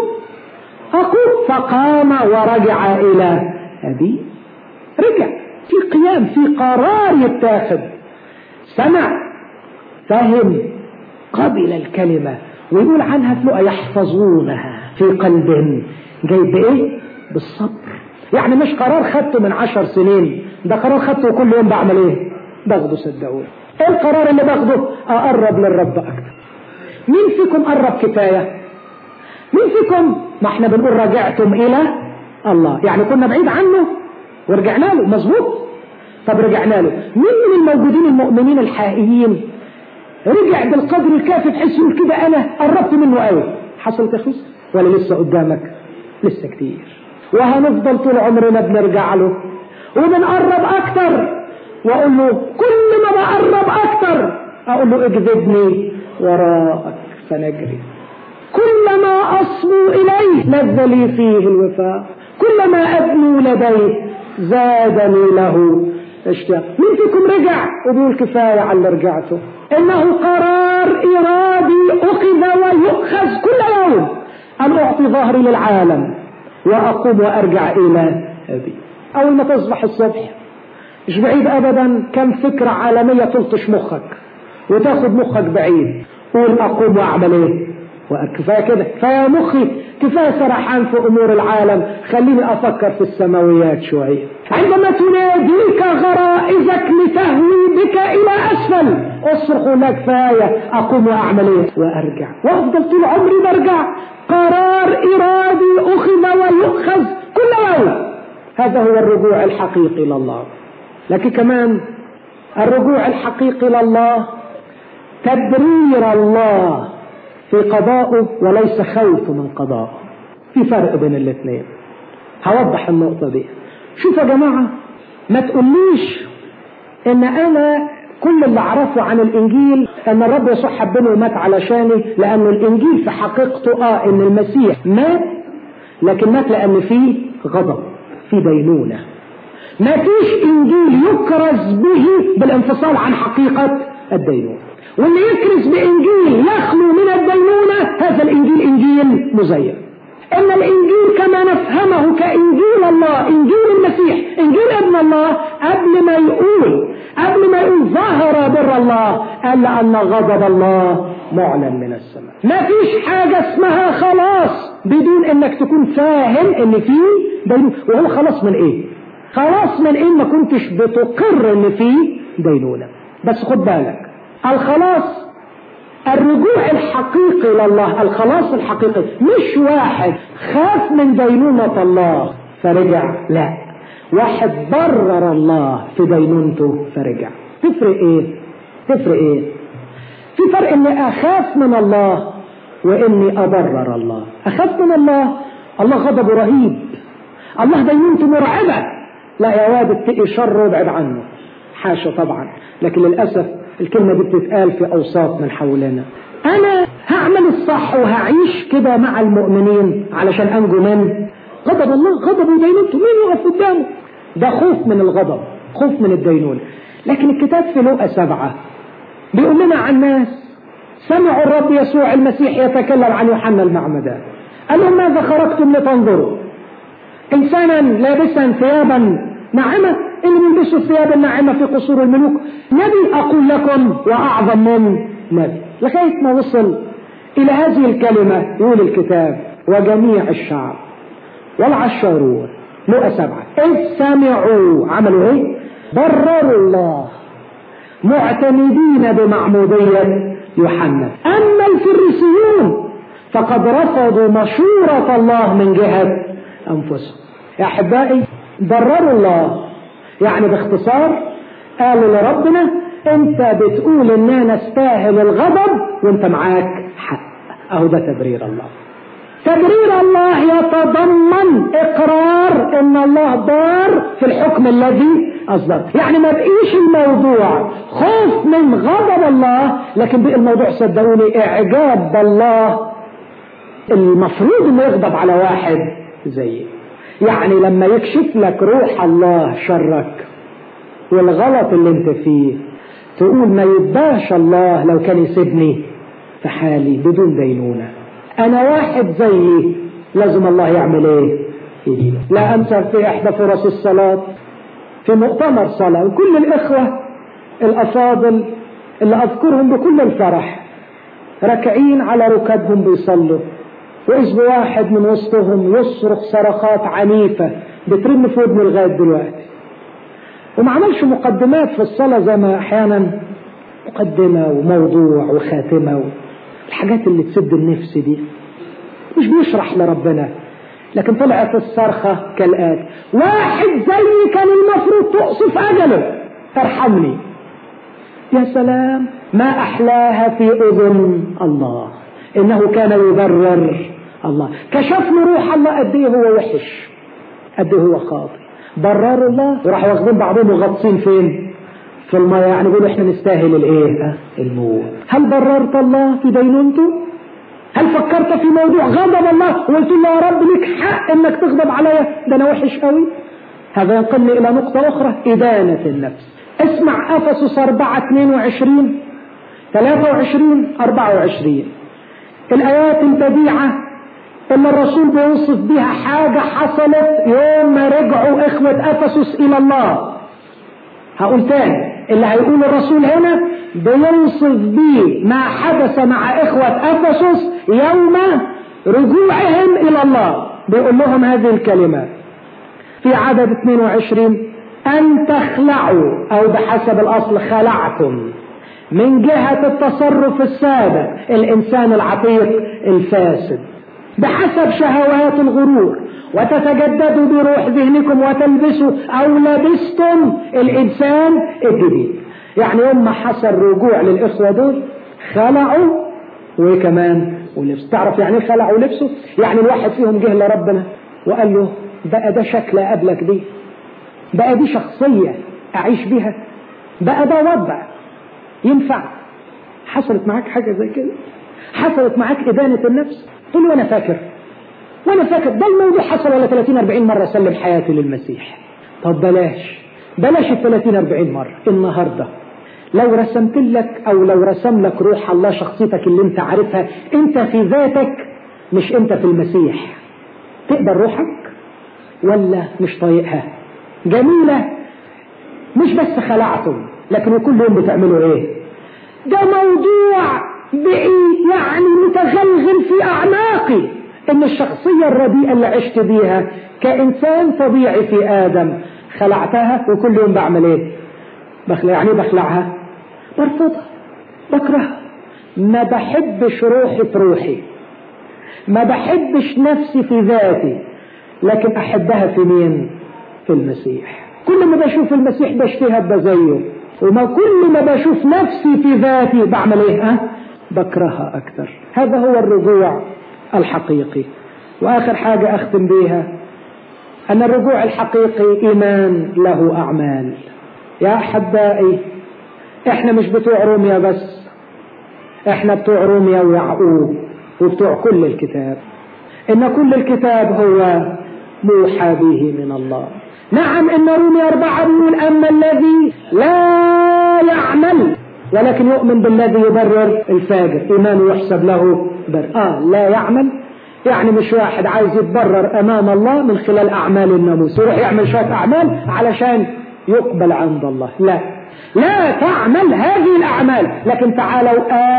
أقوم فقام ورجع إلى أبي رجع في قيام في قرار يتاخد سمع فهم قبل الكلمة ويقول عنها تلقى يحفظونها في قلبهم جاي بإيه بالصبر يعني مش قرار خدته من عشر سنين ده قرار خدته كل يوم بعمل ايه باخده صدقوني ايه القرار اللي باخده اقرب للرب اكتر مين فيكم قرب كفايه مين فيكم ما احنا بنقول رجعتم الى الله يعني كنا بعيد عنه ورجعنا له مظبوط طب رجعنا له مين من الموجودين المؤمنين الحقيقيين رجع بالقدر الكافي تحس يقول كده انا قربت منه قوي حصلت يا اخوي ولا لسه قدامك لسه كتير وهنفضل طول عمرنا بنرجع له وبنقرب اكتر واقول له كل ما بقرب اكتر اقول له اجذبني وراءك فنجري كلما اصبو اليه لذ لي فيه الوفاء كلما ادنو لديه زادني له اشتياق مين فيكم رجع وبيقول كفايه على اللي رجعته انه قرار ارادي اخذ ويؤخذ كل يوم ان اعطي ظهري للعالم واقوم وارجع الى ابي اول ما تصبح الصبح مش بعيد ابدا كم فكره عالميه تلطش مخك وتاخد مخك بعيد قول اقوم واعمل ايه كفايه كده كفايه مخي كفايه سرحان في امور العالم خليني افكر في السماويات شويه عندما تناديك غرائزك لتهوي بك الى اسفل اصرخ لا كفايه اقوم واعمل ايه وارجع وافضل طول عمري برجع قرار ارادي اخذ ويؤخذ كل يوم هذا هو الرجوع الحقيقي الى الله لكن كمان الرجوع الحقيقي الى الله تبرير الله في قضائه وليس خوف من قضائه في فرق بين الاثنين هوضح النقطة دي شوف يا جماعة ما تقوليش ان انا كل اللي اعرفه عن الانجيل ان الرب يسوع حبني ومات علشاني لان الانجيل في حقيقته اه ان المسيح مات لكن مات لان فيه غضب في دينونة ما فيش انجيل يكرز به بالانفصال عن حقيقة الدينونة واللي يكرز بإنجيل يخلو من الدينونة هذا الإنجيل إنجيل مزيف إن الإنجيل كما نفهمه كإنجيل الله إنجيل المسيح إنجيل ابن الله قبل ما يقول قبل ما يقول ظهر بر الله قال لأن غضب الله معلن من السماء ما فيش حاجة اسمها خلاص بدون انك تكون فاهم ان في دينونة وهو خلاص من ايه خلاص من ايه ما كنتش بتقر ان في دينونة بس خد بالك الخلاص الرجوع الحقيقي لله الخلاص الحقيقي مش واحد خاف من دينونة الله فرجع لا واحد برر الله في دينونته فرجع تفرق ايه تفرق ايه في فرق اني اخاف من الله واني ابرر الله اخاف من الله الله غضبه رهيب الله دينونته مرعبة لا يا واد اتقي شر وابعد عنه حاشا طبعا لكن للأسف الكلمة دي بتتقال في أوساط من حولنا أنا هعمل الصح وهعيش كده مع المؤمنين علشان أنجو من غضب الله غضب ودينونته مين يقف قدامه ده خوف من الغضب خوف من الدينونة لكن الكتاب في لوقا سبعة بيقول لنا عن ناس سمعوا الرب يسوع المسيح يتكلم عن يوحنا المعمدان قال لهم ماذا خرجتم لتنظروا إنسانا لابسا ثيابا ناعمة اللي بيلبسوا الثياب الناعمة في قصور الملوك نبي أقول لكم وأعظم من نبي لغاية ما وصل إلى هذه الكلمة يقول الكتاب وجميع الشعب والعشارون لقى سبعة إذ سمعوا عملوا إيه؟ برروا الله معتمدين بمعمودية يوحنا أما الفريسيون فقد رفضوا مشورة الله من جهة أنفسهم يا أحبائي برروا الله يعني باختصار قالوا لربنا انت بتقول اننا نستاهل الغضب وانت معاك حق اهو ده تبرير الله تبرير الله يتضمن اقرار ان الله ضار في الحكم الذي اصدر يعني ما بقيش الموضوع خوف من غضب الله لكن بقي الموضوع صدقوني اعجاب بالله المفروض انه يغضب على واحد زيي يعني لما يكشف لك روح الله شرك والغلط اللي انت فيه تقول ما يباش الله لو كان يسيبني في حالي بدون دينونة انا واحد زيي لازم الله يعمل ايه يجيب لا انسى في احدى فرص الصلاة في مؤتمر صلاة وكل الاخوة الافاضل اللي اذكرهم بكل الفرح راكعين على ركبهم بيصلوا وإذ بواحد من وسطهم يصرخ صرخات عنيفة بترن في ودنه لغاية دلوقتي وما عملش مقدمات في الصلاة زي ما أحيانا مقدمة وموضوع وخاتمة الحاجات اللي تسد النفس دي مش بيشرح لربنا لكن طلعت الصرخة كالآتي واحد زي كان المفروض تقصف أجله ارحمني يا سلام ما أحلاها في أذن الله إنه كان يبرر الله كشف له روح الله قد ايه هو وحش قد ايه هو خاطئ برروا الله وراحوا واخدين بعضهم وغطسين فين في المية يعني يقولوا احنا نستاهل الايه الموت هل بررت الله في دينونته هل فكرت في موضوع غضب الله وقلت له يا رب لك حق انك تغضب عليا ده انا وحش قوي هذا ينقلني الى نقطة اخرى ادانة النفس اسمع افسس 4 22 23 24 الايات البديعة اللي الرسول بيوصف بها حاجة حصلت يوم ما رجعوا إخوة أفسس إلى الله هقول تاني اللي هيقول الرسول هنا بيوصف بيه ما حدث مع إخوة أفسس يوم رجوعهم إلى الله بيقول لهم هذه الكلمات في عدد 22 أن تخلعوا أو بحسب الأصل خلعتم من جهة التصرف السابق الإنسان العتيق الفاسد بحسب شهوات الغرور وتتجددوا بروح ذهنكم وتلبسوا او لبستم الانسان الجديد يعني يوم ما حصل رجوع للاخوه دول خلعوا وكمان ولبس تعرف يعني ايه خلعوا ولبسوا يعني الواحد فيهم جه لربنا وقال له بقى ده شكل قبلك دي بقى دي شخصيه اعيش بيها بقى ده وضع ينفع حصلت معاك حاجه زي كده حصلت معاك ادانه النفس قل وانا فاكر وانا فاكر ده الموضوع حصل ولا 30 40 مره سلم حياتي للمسيح طب بلاش بلاش ال 30 40 مره النهارده لو رسمت لك او لو رسم لك روح الله شخصيتك اللي انت عارفها انت في ذاتك مش انت في المسيح تقبل روحك ولا مش طايقها جميلة مش بس خلعتم لكن كل يوم بتعملوا ايه ده موضوع بقي يعني متغلغل في أعماقي إن الشخصية الرديئة اللي عشت بيها كإنسان طبيعي في آدم خلعتها وكل يوم بعمل إيه؟ بخلع يعني بخلعها برفضها بكرهها ما بحبش روحي في روحي ما بحبش نفسي في ذاتي لكن احبها في مين في المسيح كل ما بشوف المسيح بشتهي ابقى زيه وما كل ما بشوف نفسي في ذاتي بعمل ايه ها بكرهها اكثر هذا هو الرجوع الحقيقي واخر حاجه اختم بيها ان الرجوع الحقيقي ايمان له اعمال يا احبائي احنا مش بتوع روميا بس احنا بتوع روميا ويعقوب وبتوع كل الكتاب ان كل الكتاب هو موحى به من الله نعم ان روميا اربعة بيقول اما الذي لا يعمل ولكن يؤمن بالذي يبرر الفاجر ايمانه يحسب له بر اه لا يعمل يعني مش واحد عايز يتبرر امام الله من خلال اعمال الناموس يروح يعمل شويه اعمال علشان يقبل عند الله لا لا تعمل هذه الأعمال لكن تعالوا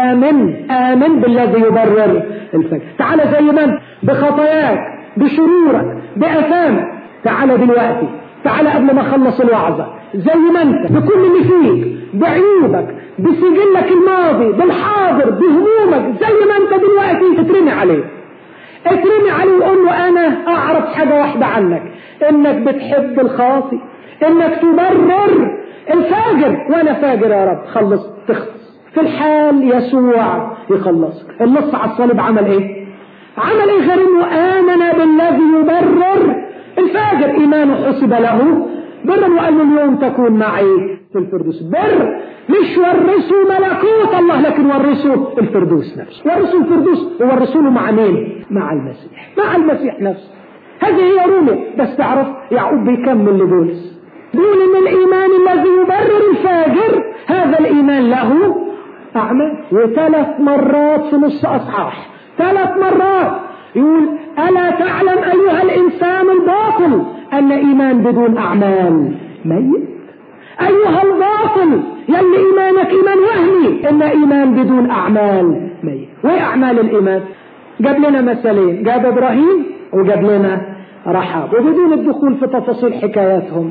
آمن آمن بالذي يبرر الفجر تعال زي ما انت بخطاياك بشرورك بأثامك تعال دلوقتي تعال قبل ما اخلص الوعظة زي ما انت بكل اللي فيك بعيوبك بسجلك الماضي بالحاضر بهمومك زي ما انت دلوقتي اترمي عليه اترمي عليه وقول له انا اعرف حاجة واحدة عنك انك بتحب الخاطي انك تبرر الفاجر وانا فاجر يا رب خلص تخلص في الحال يسوع يخلصك النص على الصليب عمل ايه عمل ايه غير انه امن بالذي يبرر الفاجر ايمانه حسب له برا وقال له اليوم تكون معي في الفردوس بر مش ورثوا ملكوت الله لكن ورثوا الفردوس نفسه ورثوا الفردوس وورثوا له مع مين مع المسيح مع المسيح نفسه هذه هي رومي بس تعرف يعقوب بيكمل لبولس بيقول ان الايمان الذي يبرر الفاجر هذا الايمان له اعمال وثلاث مرات في نص اصحاح ثلاث مرات يقول الا تعلم ايها الانسان الباطل ان ايمان بدون اعمال ميت ايها الباطل يلي ايمانك ايمان وهمي ان ايمان بدون اعمال ميت وايه اعمال الايمان جاب لنا مثلين جاب ابراهيم وجاب لنا رحاب وبدون الدخول في تفاصيل حكاياتهم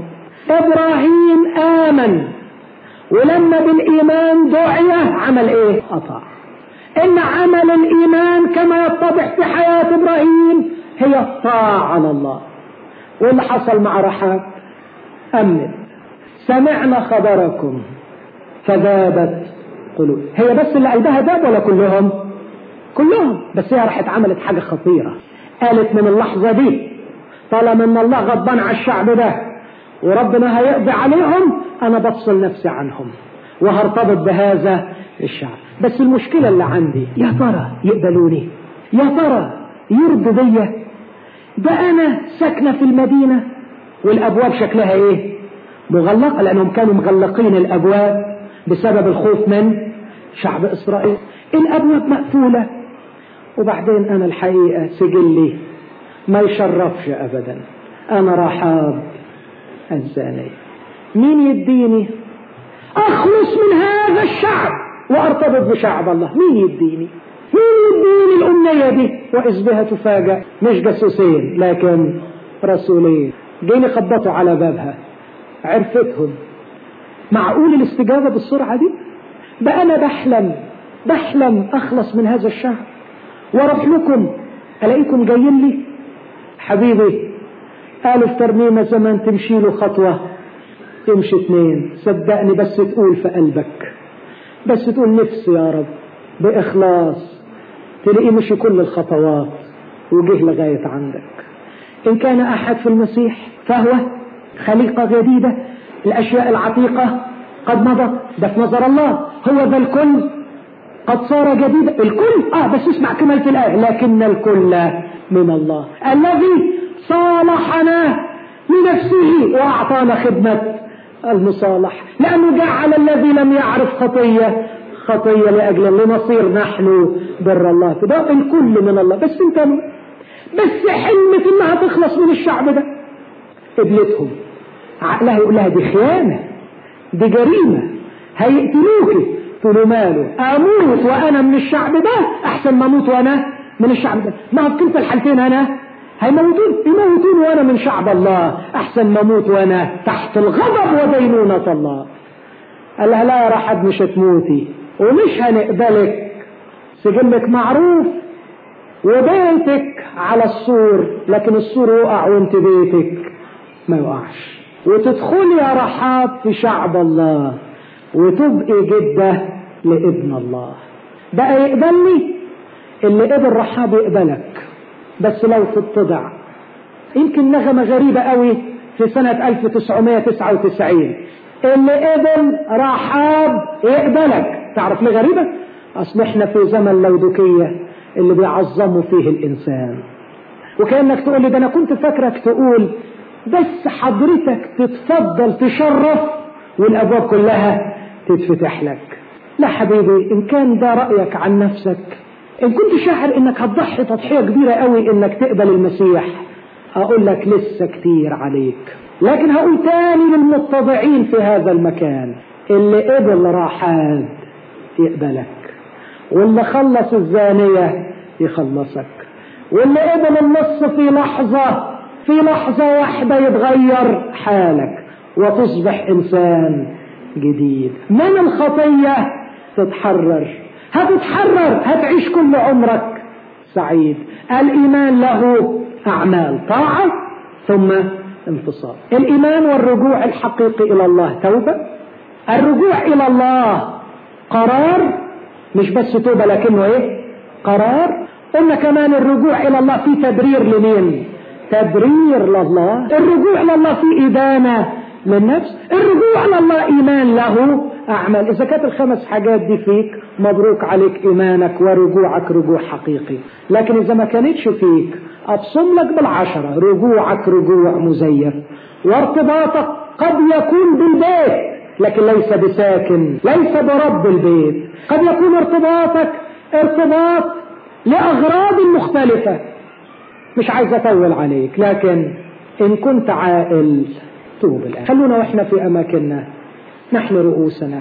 ابراهيم امن ولما بالايمان دعي عمل ايه اطاع ان عمل الايمان كما يتضح في حياة ابراهيم هي الطاعة على الله واللي حصل مع رحاب امن سمعنا خبركم فذابت قلوب هي بس اللي قلبها ذاب ولا كلهم كلهم بس هي راحت عملت حاجة خطيرة قالت من اللحظة دي طالما ان الله غضبان على الشعب ده وربنا هيقضي عليهم انا بفصل نفسي عنهم وهرتبط بهذا الشعب بس المشكلة اللي عندي يا ترى يقبلوني يا ترى يرضوا بيا ده انا ساكنة في المدينة والابواب شكلها ايه مغلقة لانهم كانوا مغلقين الابواب بسبب الخوف من شعب اسرائيل الابواب مقفولة وبعدين انا الحقيقة سجلي ما يشرفش ابدا انا رحاب الزانية مين يديني اخلص من هذا الشعب وارتبط بشعب الله مين يديني مين يديني الامنية دي واذ بها تفاجأ مش جاسوسين لكن رسولين جايين يخبطوا على بابها عرفتهم معقول الاستجابة بالسرعة دي ده انا بحلم بحلم اخلص من هذا الشعب واروح لكم الاقيكم جايين لي حبيبي قالوا في ترميمة زمان تمشي له خطوة تمشي اثنين صدقني بس تقول في قلبك بس تقول نفسي يا رب بإخلاص تلاقيه مشي كل الخطوات وجه لغاية عندك إن كان أحد في المسيح فهو خليقة جديدة الأشياء العتيقة قد مضت ده في نظر الله هو ذا الكل قد صار جديدا الكل اه بس اسمع كمالة الآية لكن الكل من الله الذي صالحنا لنفسه وأعطانا خدمة المصالح لأنه جعل الذي لم يعرف خطية خطية لأجل لنصير نحن بر الله فده الكل من الله بس انت بس حلمت انها تخلص من الشعب ده قبلتهم عقلها يقول لها دي خيانة دي جريمة هيقتلوك تقول ماله اموت وانا من الشعب ده احسن ما اموت وانا من الشعب ده ما هو كلتا الحالتين انا هيموتون يموتون وانا من شعب الله احسن ما اموت وانا تحت الغضب ودينونة الله قال لها لا يا رحب مش هتموتي ومش هنقبلك سجلك معروف وبيتك على السور لكن السور يقع وانت بيتك ما يقعش وتدخلي يا رحاب في شعب الله وتبقي جدة لابن الله بقى يقبلني اللي قبل رحاب يقبلك بس لو تتضع يمكن نغمة غريبة قوي في سنة 1999 اللي قبل رحاب يقبلك تعرف ليه غريبة اصل احنا في زمن لودوكية اللي بيعظموا فيه الانسان وكأنك تقول لي ده انا كنت فاكرك تقول بس حضرتك تتفضل تشرف والابواب كلها تتفتح لك لا حبيبي ان كان ده رأيك عن نفسك ان كنت شاعر انك هتضحي تضحية كبيرة قوي انك تقبل المسيح اقول لك لسه كتير عليك لكن هقول تاني للمتضعين في هذا المكان اللي قبل راحات يقبلك واللي خلص الزانية يخلصك واللي قبل النص في لحظة في لحظة واحدة يتغير حالك وتصبح إنسان جديد من الخطية تتحرر هتتحرر هتعيش كل عمرك سعيد الإيمان له أعمال طاعة ثم انتصار الإيمان والرجوع الحقيقي إلى الله توبة الرجوع إلى الله قرار مش بس توبة لكنه إيه قرار قلنا كمان الرجوع إلى الله في تبرير لمين تبرير لله الرجوع إلى الله في إدانة للنفس الرجوع إلى الله إيمان له أعمال إذا كانت الخمس حاجات دي فيك مبروك عليك إيمانك ورجوعك رجوع حقيقي لكن إذا ما كانتش فيك أبصم لك بالعشرة رجوعك رجوع مزيف وارتباطك قد يكون بالبيت لكن ليس بساكن ليس برب البيت قد يكون ارتباطك ارتباط لأغراض مختلفة مش عايز أطول عليك لكن إن كنت عائل توب الآن خلونا وإحنا في أماكننا نحن رؤوسنا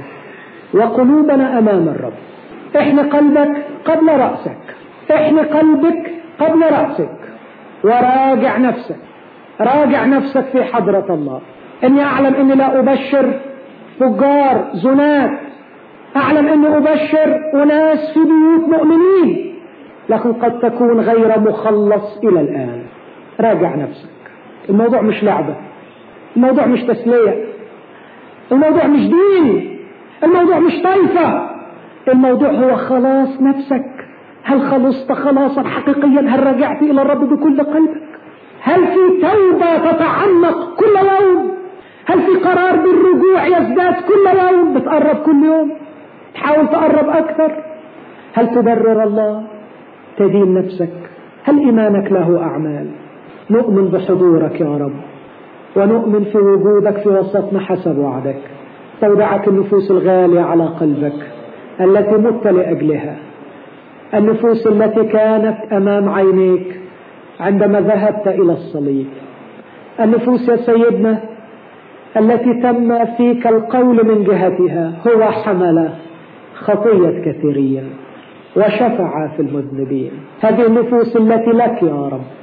وقلوبنا أمام الرب احن قلبك قبل رأسك احن قلبك قبل رأسك وراجع نفسك راجع نفسك في حضرة الله إني أعلم إني لا أبشر فجار زنات أعلم إني أبشر أناس في بيوت مؤمنين لكن قد تكون غير مخلص إلى الآن راجع نفسك الموضوع مش لعبة الموضوع مش تسلية الموضوع مش دين الموضوع مش طائفة الموضوع هو خلاص نفسك هل خلصت خلاصا حقيقيا هل رجعت إلى الرب بكل قلبك هل في توبة تتعمق كل يوم هل في قرار بالرجوع يزداد كل يوم بتقرب كل يوم تحاول تقرب أكثر هل تبرر الله تدين نفسك هل إيمانك له أعمال نؤمن بحضورك يا رب ونؤمن في وجودك في وسطنا حسب وعدك تودعك النفوس الغالية على قلبك التي مت لأجلها النفوس التي كانت أمام عينيك عندما ذهبت إلى الصليب النفوس يا سيدنا التي تم فيك القول من جهتها هو حمل خطية كثيرين وشفع في المذنبين هذه النفوس التي لك يا رب